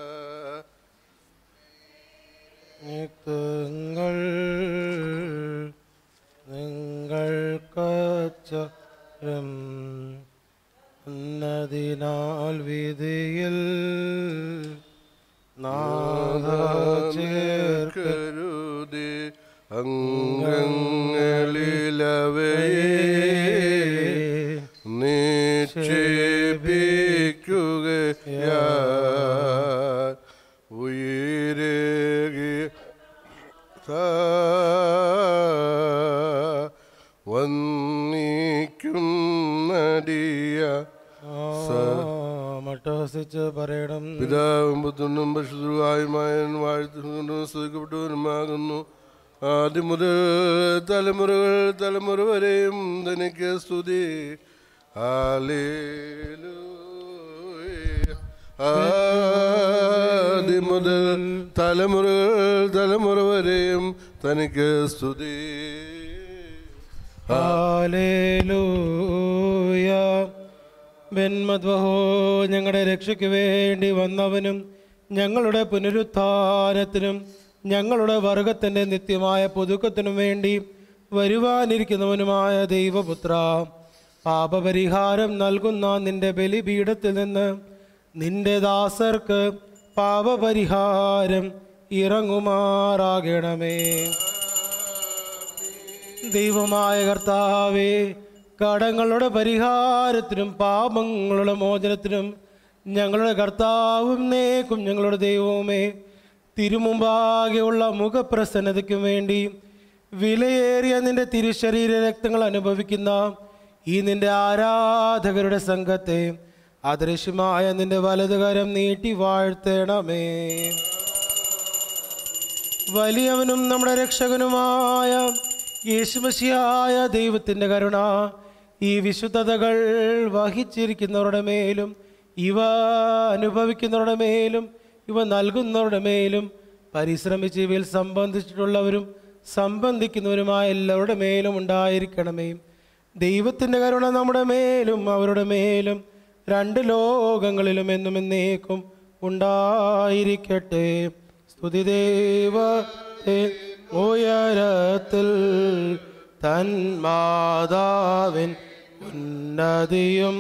Speaker 2: നിത്യങ്ങൾ നിങ്ങൾക്കച്ചരം എന്നതിനാൽ വിധിയിൽ നാഥ ചേർക്ക
Speaker 1: കരുതി അംഗങ്ങളിലവയെ നിക്ഷേപിക്കുകയാ ഉയരകി വന്നിക്കുന്നടിയ
Speaker 2: മട്ടഹസിച്ച് പറയണം
Speaker 1: പിതാവും പുത്രനും പശുവായുമായൻ വാഴ്ത്തുകൊണ്ടും സ്തുതിക്കപ്പെട്ടവനുമാകുന്നു ആദ്യം മുതൽ തലമുറകൾ തലമുറ വരെയും തനിക്ക് സ്തുതി ഹല്ലേലൂയ. ആദ്യം മുതൽ തലമുറകൾ തലമുറ വരെയും തനിക്ക് സ്തുതി
Speaker 2: ഹാലേലൂയ ബെന്മദ്വഹോ ഞങ്ങളുടെ രക്ഷയ്ക്ക് വേണ്ടി വന്നവനും ഞങ്ങളുടെ പുനരുത്ഥാനത്തിനും ഞങ്ങളുടെ വർഗത്തിൻ്റെ നിത്യമായ പുതുക്കത്തിനും വേണ്ടി വരുവാനിരിക്കുന്നവനുമായ ദൈവപുത്ര പാപപരിഹാരം നൽകുന്ന നിന്റെ ബലിപീഠത്തിൽ നിന്ന് നിന്റെ ദാസർക്ക് പാപപരിഹാരം ഇറങ്ങുമാറാകണമേ ദൈവമായ കർത്താവേ കടങ്ങളുടെ പരിഹാരത്തിനും പാപങ്ങളുടെ മോചനത്തിനും ഞങ്ങളുടെ കർത്താവും നേക്കും ഞങ്ങളുടെ ദൈവവുമേ തിരുമുമ്പാകെയുള്ള മുഖപ്രസന്നതയ്ക്കും വേണ്ടി വിലയേറിയ നിന്റെ തിരുശരീര രക്തങ്ങൾ അനുഭവിക്കുന്ന ഈ നിന്റെ ആരാധകരുടെ സംഘത്തെ അദൃശ്യമായ നിന്റെ വലതുകരം നീട്ടി വാഴ്ത്തണമേ വലിയവനും നമ്മുടെ രക്ഷകനുമായ യേശുമശിയായ ദൈവത്തിൻ്റെ കരുണ ഈ വിശുദ്ധതകൾ വഹിച്ചിരിക്കുന്നവരുടെ മേലും ഇവ അനുഭവിക്കുന്നവരുടെ മേലും ഇവ നൽകുന്നവരുടെ മേലും പരിശ്രമിച്ച് ഇവയിൽ സംബന്ധിച്ചിട്ടുള്ളവരും സംബന്ധിക്കുന്നവരുമായ എല്ലാവരുടെ മേലും ഉണ്ടായിരിക്കണമേ ദൈവത്തിൻ്റെ കരുണ നമ്മുടെ മേലും അവരുടെ മേലും രണ്ട് ലോകങ്ങളിലും എന്നും എന്നേക്കും ഉണ്ടായിരിക്കട്ടെ സ്തുതി ദൈവത്തെ ഉയരത്തിൽ തൻ മാതാവിൻ ഉന്നതിയും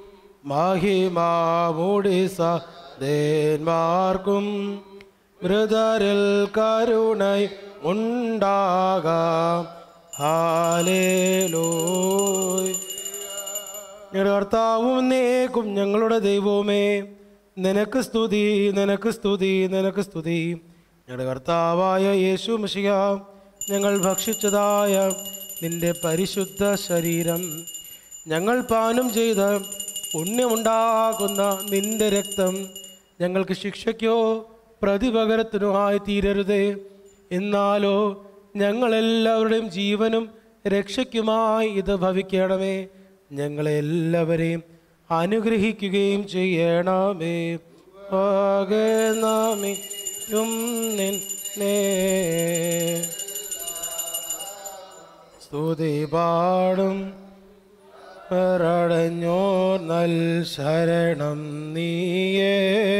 Speaker 2: മഹിമാമുടി സേന്മാർക്കും മൃതരിൽ കരുണൈ ഉണ്ടാകാം ഹാലേലൂയ് ഞങ്ങളുടെ കർത്താവും നേക്കും ഞങ്ങളുടെ ദൈവവുമേ നിനക്ക് സ്തുതി നിനക്ക് സ്തുതി നിനക്ക് സ്തുതി ഞങ്ങളുടെ കർത്താവായ യേശു മിശിക ഞങ്ങൾ ഭക്ഷിച്ചതായ നിന്റെ പരിശുദ്ധ ശരീരം ഞങ്ങൾ പാനം ചെയ്ത് പുണ്യമുണ്ടാകുന്ന നിന്റെ രക്തം ഞങ്ങൾക്ക് ശിക്ഷയ്ക്കോ പ്രതിപകരത്തിനോ ആയി തീരരുതേ എന്നാലോ ഞങ്ങളെല്ലാവരുടെയും ജീവനും രക്ഷയ്ക്കുമായി ഇത് ഭവിക്കണമേ ഞങ്ങളെ എല്ലാവരെയും അനുഗ്രഹിക്കുകയും ചെയ്യണമേ ആകെനാമിയും നിന്നെ സ്തുതി പാടും പേരടഞ്ഞോർ നൽ ശരണം നീയേ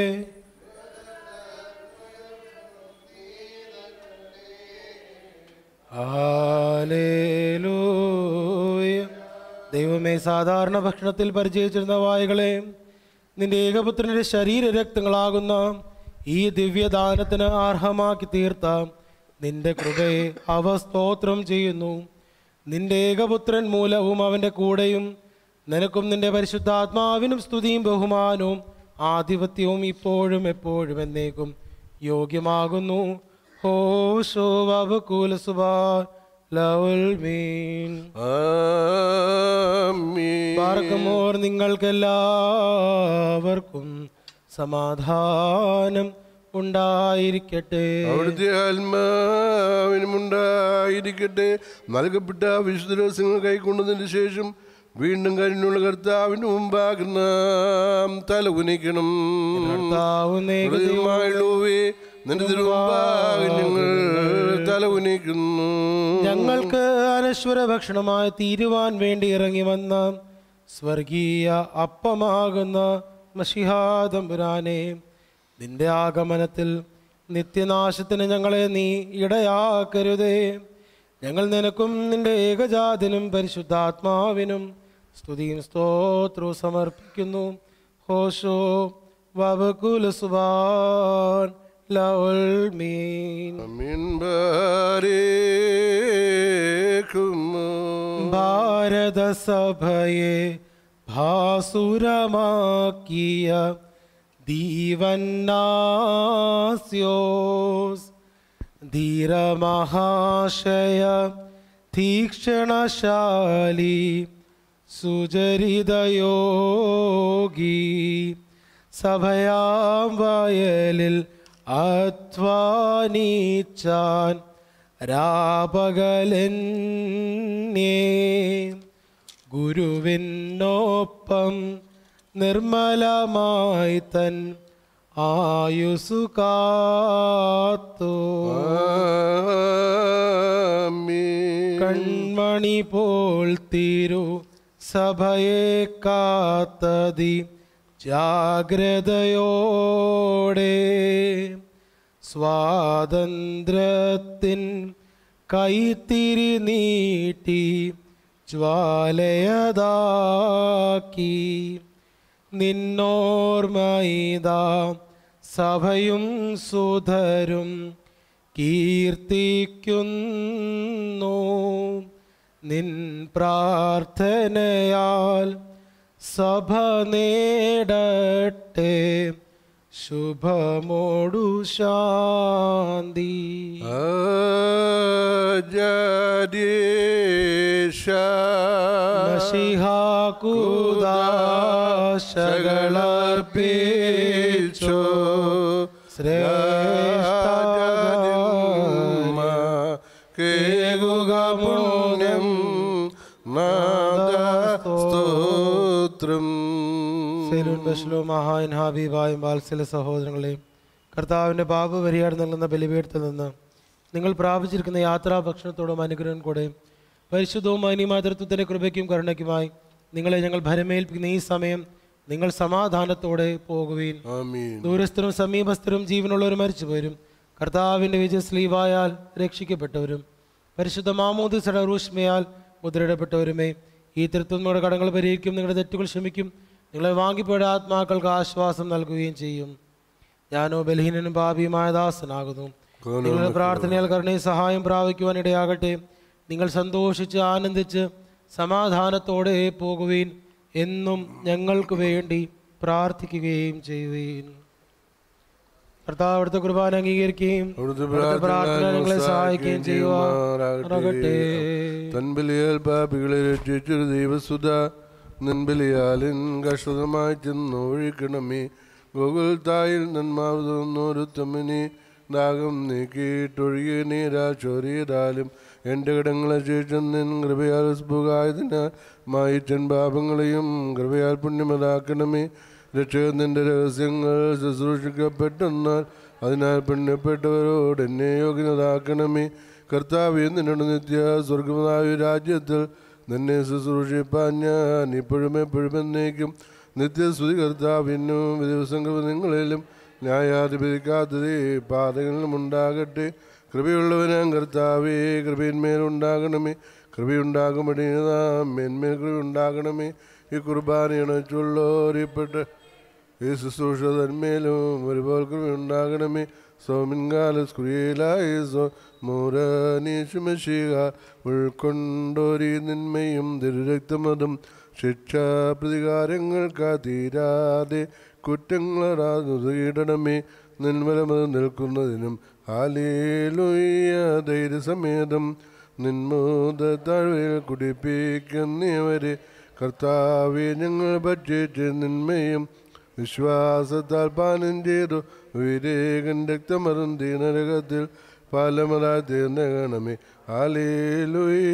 Speaker 2: ഹാലേലൂയ ദൈവമേ സാധാരണ ഭക്ഷണത്തിൽ പരിചയിച്ചിരുന്ന വായുകളെ നിന്റെ ഏകപുത്രന്റെ ശരീര രക്തങ്ങളാകുന്ന ഈ ദിവ്യദാനത്തിന് അർഹമാക്കി തീർത്ത നിന്റെ കൃപയെ അവ സ്തോത്രം ചെയ്യുന്നു നിന്റെ ഏകപുത്രൻ മൂലവും അവൻ്റെ കൂടെയും നിനക്കും നിന്റെ പരിശുദ്ധാത്മാവിനും സ്തുതിയും ബഹുമാനവും ആധിപത്യവും ഇപ്പോഴും എപ്പോഴും എന്നേക്കും യോഗ്യമാകുന്നു ഹോഷോ വബകൂലസുബാ ലവുൽ മീൻ
Speaker 1: ആമീൻ.
Speaker 2: പാർക്കുമോർ നിങ്ങൾക്കെല്ലാവർക്കും സമാധാനം ഉണ്ടായിരിക്കട്ടെ
Speaker 1: അവിടുത്തെ ആത്മാവിനും ഉണ്ടായിരിക്കട്ടെ നൽകപ്പെട്ട വിശുദ്ധ രഹസ്യങ്ങൾ കൈക്കൊണ്ടതിന് ശേഷം വീണ്ടും കഴിഞ്ഞുള്ള കർത്താവിന് മുമ്പാകെ നാം തല ഉനയ്ക്കണം
Speaker 2: കർത്താവ് നേക
Speaker 1: ഹൃദയമായുള്ളവേ, നിന്റെ തിരുമുമ്പാകെ ഞങ്ങൾ തല ഉനയ്ക്കുന്നു
Speaker 2: ഞങ്ങൾക്ക് അനശ്വര ഭക്ഷണമായി തീരുവാൻ വേണ്ടി ഇറങ്ങി വന്ന സ്വർഗീയ അപ്പമാകുന്ന മഷിഹാതമ്പുരാനെ നിന്റെ ആഗമനത്തിൽ നിത്യനാശത്തിന് ഞങ്ങളെ നീ ഇടയാക്കരുതേ ഞങ്ങൾ നിനക്കും നിന്റെ ഏകജാതിനും പരിശുദ്ധാത്മാവിനും സ്തുതിയും സ്തോത്രവും സമർപ്പിക്കുന്നു ഹോഷോ വബകുല സുബാൻ ലൗൽ മീൻ
Speaker 1: അമീൻ ബാരേക്കുമോ
Speaker 2: ഭാരതസഭയെ ഭാസുരമാക്കിയ ദീവന്നാസ്യോസ് ധീരമഹാശയ തീക്ഷണശാലി സുചരിതയോഗി സഭയാം വയലിൽ അധ്വാനിച്ചാൻ രാപകലെന്നേ ഗുരുവിനൊപ്പം നിർമ്മലമായി തൻ ആയുസു കാത്തു
Speaker 1: ആമീൻ
Speaker 2: കൺമണി പോൽ തീരു സഭയെ കാത്തതി ജാഗ്രതയോടെ സ്വാതന്ത്ര്യത്തിൻ കൈത്തിരി നീട്ടി ജ്വാലയതാക്കി നിന്നോർമയിതാ സഭയും സുധരും കീർത്തിക്കുന്നു നിൻ പ്രാർത്ഥനയാൽ സഭ നേടട്ടെ ശുഭമോടു ശാന്തി മഷിഹാകുദാശകളർപ്പിച്ചോ
Speaker 1: കേകുകമുണ്യം സ്തോത്രം
Speaker 2: സെലൂൻ ബഷ്ലോ മഹാൻ ഹാബീബായും വാത്സല്യ സഹോദരങ്ങളെയും കർത്താവിൻ്റെ ബാബു വരിയാട് നൽകുന്ന ബലിപീഠത്തിൽ നിന്ന് നിങ്ങൾ പ്രാപിച്ചിരിക്കുന്ന യാത്രാ ഭക്ഷണത്തോടും അനുഗ്രഹം കൂടെ പരിശുദ്ധവും അനിമാതൃത്വത്തിൻ്റെ കൃപയ്ക്കും കരുണയ്ക്കുമായി നിങ്ങളെ ഞങ്ങൾ ഭരമേൽപ്പിക്കുന്ന ഈ സമയം നിങ്ങൾ സമാധാനത്തോടെ പോകുവീൻ
Speaker 1: ആമീൻ
Speaker 2: ദൂരസ്ഥരും സമീപസ്ഥരും ജീവനുള്ളവരും മരിച്ചുപോരും കർത്താവിൻ്റെ വിജയ സ്ലീവായാൽ രക്ഷിക്കപ്പെട്ടവരും പരിശുദ്ധ മാമോദിസയുടെ റൂഷ്മയാൽ മുദ്രയിടപ്പെട്ടവരുമേ ഈ തൃത്വങ്ങളുടെ കടങ്ങൾ പരിഹരിക്കും നിങ്ങളുടെ തെറ്റുകൾ ക്ഷമിക്കും നിങ്ങളെ വാങ്ങിപ്പോയുടെ ആത്മാക്കൾക്ക് ആശ്വാസം നൽകുകയും ചെയ്യും ഞാനോ ബലഹീനനും പാപിയുമായ ദാസനാകുന്നു നിങ്ങളുടെ പ്രാർത്ഥനയാൽ കരുണയും സഹായം പ്രാപിക്കുവാൻ ഇടയാകട്ടെ നിങ്ങൾ സന്തോഷിച്ച് ആനന്ദിച്ച് സമാധാനത്തോടെ പോകുവീൻ എന്നും ഞങ്ങൾക്ക് വേണ്ടി പ്രാർത്ഥിക്കുകയും ചെയ്യുവീൻ കർത്താവ് അവിടുത്തെ കുർബാന അംഗീകരിക്കുകയും
Speaker 1: അവിടുത്തെ
Speaker 2: അവിടുത്തെ പ്രാർത്ഥന ഞങ്ങളെ സഹായിക്കുകയും ചെയ്യുവാറാകട്ടെ
Speaker 1: ചെയ്യുമാറാകട്ടെ തൻബലിയാൽ പാപികളെ രക്ഷിച്ചൊരു ദൈവസുത നിൻബലിയാലിൻ കഷ്ടതമായി ചെന്ന് ഒഴിക്കണമേ ഗോകുൽ തായിൽ നന്മാവുന്നൊരു തമ്മിനി ദാഹം നീക്കിയിട്ടൊഴുകിയ നീരാ ചൊരിയതാലും എൻ്റെ കടങ്ങളെ ശേഷം നിൻ കൃപയാൽ സ്ഫുകായതിനാൽ മായിച്ചൻ പാപങ്ങളെയും കൃപയാൽ പുണ്യമതാക്കണമേ രക്ഷകൻ നിന്റെ രഹസ്യങ്ങൾ ശുശ്രൂഷിക്കപ്പെട്ടെന്നാൽ അതിനാൽ പുണ്യപ്പെട്ടവരോട് എന്നെ യോഗ്യനതാക്കണമേ കർത്താവ് നിന്നോട് നിത്യ സ്വർഗമായ രാജ്യത്തിൽ നിന്നെ ശുശ്രൂഷിപ്പാൻ ഞാൻ ഇപ്പോഴും എപ്പോഴും എന്നേക്കും നിത്യസ്തുതി കർത്താവിനും ദിവസം നിങ്ങളിലും ന്യായാധിപതിക്കാത്തതേ പാതകളിലും ഉണ്ടാകട്ടെ കൃപയുള്ളവനാം കർത്താവേ കൃപയിന്മേലുണ്ടാകണമേ കൃപയുണ്ടാകുമ്പടി നാം മേന്മേൽ കൃപയുണ്ടാകണമേ ഈ കുർബാനയണച്ചുള്ളോരിപ്പെട്ട ഈ ശുശ്രൂഷ തന്മേലും ഒരുപോലെ കൃപയുണ്ടാകണമേ സോമിൻകാല സ്കുരിയലായി സോ മൂരനീശുമശിക ഉൾക്കൊണ്ടോരി നിന്മയും തിരുരക്തമതും ശിക്ഷാ പ്രതികാരങ്ങൾക്ക് തീരാതെ കുറ്റങ്ങളാതുകീടണമേ നിന്മലമത് നിൽക്കുന്നതിനും ഹാലേലുയ്യ ധൈര്യസമേതം നിന്മോദ താഴ്വയിൽ കുടിപ്പിക്കുന്നവരെ കർത്താവെ ഞങ്ങൾ ഭക്ഷിച്ച് നിന്മയും വിശ്വാസത്താൽ പാനം ചെയ്തു വിവേകൻ രക്തമറുന്തി നരകത്തിൽ പാലമതായി തീർന്ന ഗണമേ ഹാലേലുയ്യ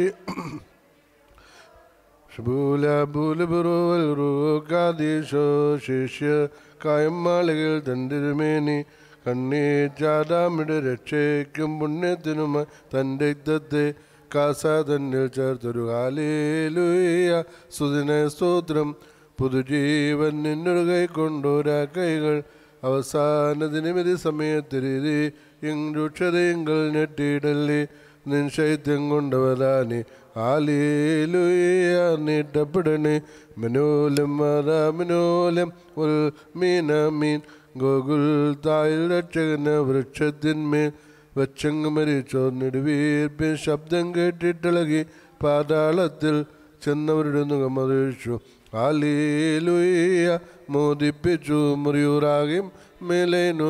Speaker 1: ശബൂല ബൂലബുറുവൽ റൂക്കാദീശോ ശിഷ്യ കായമാളികൾ തണ്ടിരുമേനി കണ്ണീച്ചാടാമിടെ രക്ഷയ്ക്കും പുണ്യത്തിനുമായി തൻ്റെ രക്തത്തെ കാസ തന്നിൽ ചേർത്തൊരു ഹാലേലുയ സുദിന സ്തോത്രം പുതുജീവൻ നിന്നൊരു കൈ കൊണ്ടോരാ കൈകൾ അവസാന ദിനമിതി സമയത്തിരി രൂക്ഷതയെങ്കിൽ ഞെട്ടിയിടല്ലേ നിൻ ശൈത്യം കൊണ്ടവരാനെ ആലേലുയ നീട്ടപ്പെടണേ മനോലം മനോലം ഉൽ മീനമീൻ ഗോകുൽ തായിൽ രക്ഷകന വൃക്ഷത്തിന്മേൽ വച്ചങ്ങ് മരിച്ചോർന്നിടുവീർപ്പിൻ ശബ്ദം കേട്ടിട്ടിളകി പാതാളത്തിൽ ചെന്നവരുടെ മുഖമറിയിച്ചു ആലീലുയ മോദിപ്പിച്ചു മുറിയൂറാകും മേലേനു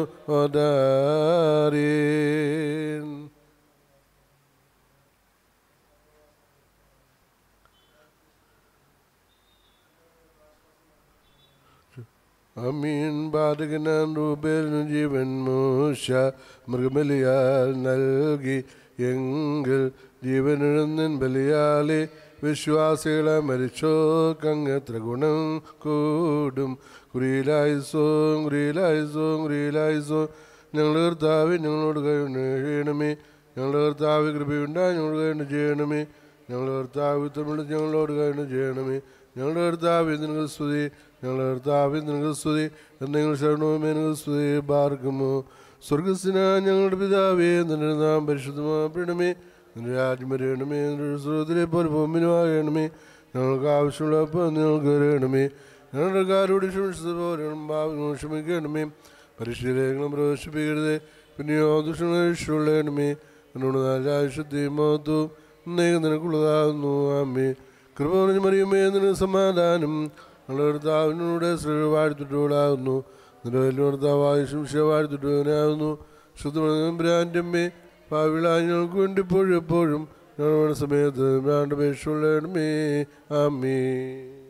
Speaker 1: ഓതാരേൻ അമീൻ ബാധകനാൻ രൂപേലിനു ജീവൻ മൂശ മൃഗബലിയാൽ നൽകി എങ്കിൽ ജീവനെഴുന്നിൻ ബലിയാലെ വിശ്വാസികളെ മരിച്ചോ കങ്ങെത്ര ഗുണം കൂടും കുറിയിലായിസോ കുറിയിലായിസോ കുറിയിലായിസോ ഞങ്ങളുടെ കർത്താവ് ഞങ്ങളോട് കഴിഞ്ഞ് ചെയ്യണമേ ഞങ്ങളുടെ കർത്താവ് കൃപയുണ്ടായി ഞങ്ങളോട് കഴിഞ്ഞ് ചെയ്യണമേ ഞങ്ങളുടെ കർത്താവ് തമിഴ് ഞങ്ങളോട് കഴിഞ്ഞ് ചെയ്യണമേ ഞങ്ങളുടെ കർത്താവ് നിനക്ക് സ്തുതി ഞങ്ങളുടെ കർത്താവ് നിനക്ക് സ്തുതി എന്തെങ്കിലും ശരണവും എനിക്ക് സ്തുതി പാർക്കുമോ സ്വർഗസ്ന ഞങ്ങളുടെ പിതാവേ നിന്റെ നാം പരിശുദ്ധമാപ്പെടണമേ നിന്റെ രാജ്യം വരയണമേ നിന്റെ സ്രോതത്തിലെ പോലെ ഭൂമിനുമാകണമേ ഞങ്ങൾക്ക് ആവശ്യമുള്ള അപ്പം ഞങ്ങൾക്ക് വരയണമേ ഞങ്ങളുടെ കാരോട് ക്ഷമിച്ചതുപോലെ ഭാവങ്ങൾ ക്ഷമിക്കണമേ പരിശീലനങ്ങളും പ്രവേശിപ്പിക്കരുത് പിന്നെയോ ദുഷ്ടണമേ എന്നോട് നല്ല ആവശ്യത്തെയും മഹത്വവും എന്നേക്കും നിനക്കുള്ളതാകുന്നു ആമേ കൃപ പറഞ്ഞു മറിയുമേ നിനക്ക് സമാധാനം ഞങ്ങളുടെ കർത്താവിനോട് ശ്രീ വാഴ്ത്തിട്ടോളാകുന്നു നിന്റെ വലിയ കർത്താവായ ശംശ വാഴ്ത്തിട്ടവനാകുന്നു ശുദ്ധബ്രാൻഡമ്മേ പാവിളായി ഞങ്ങൾക്ക് വേണ്ടി ഇപ്പോഴും എപ്പോഴും ഞങ്ങളുടെ സമയത്ത് ബ്രാൻഡ് പേശുള്ളണമേ ആമേ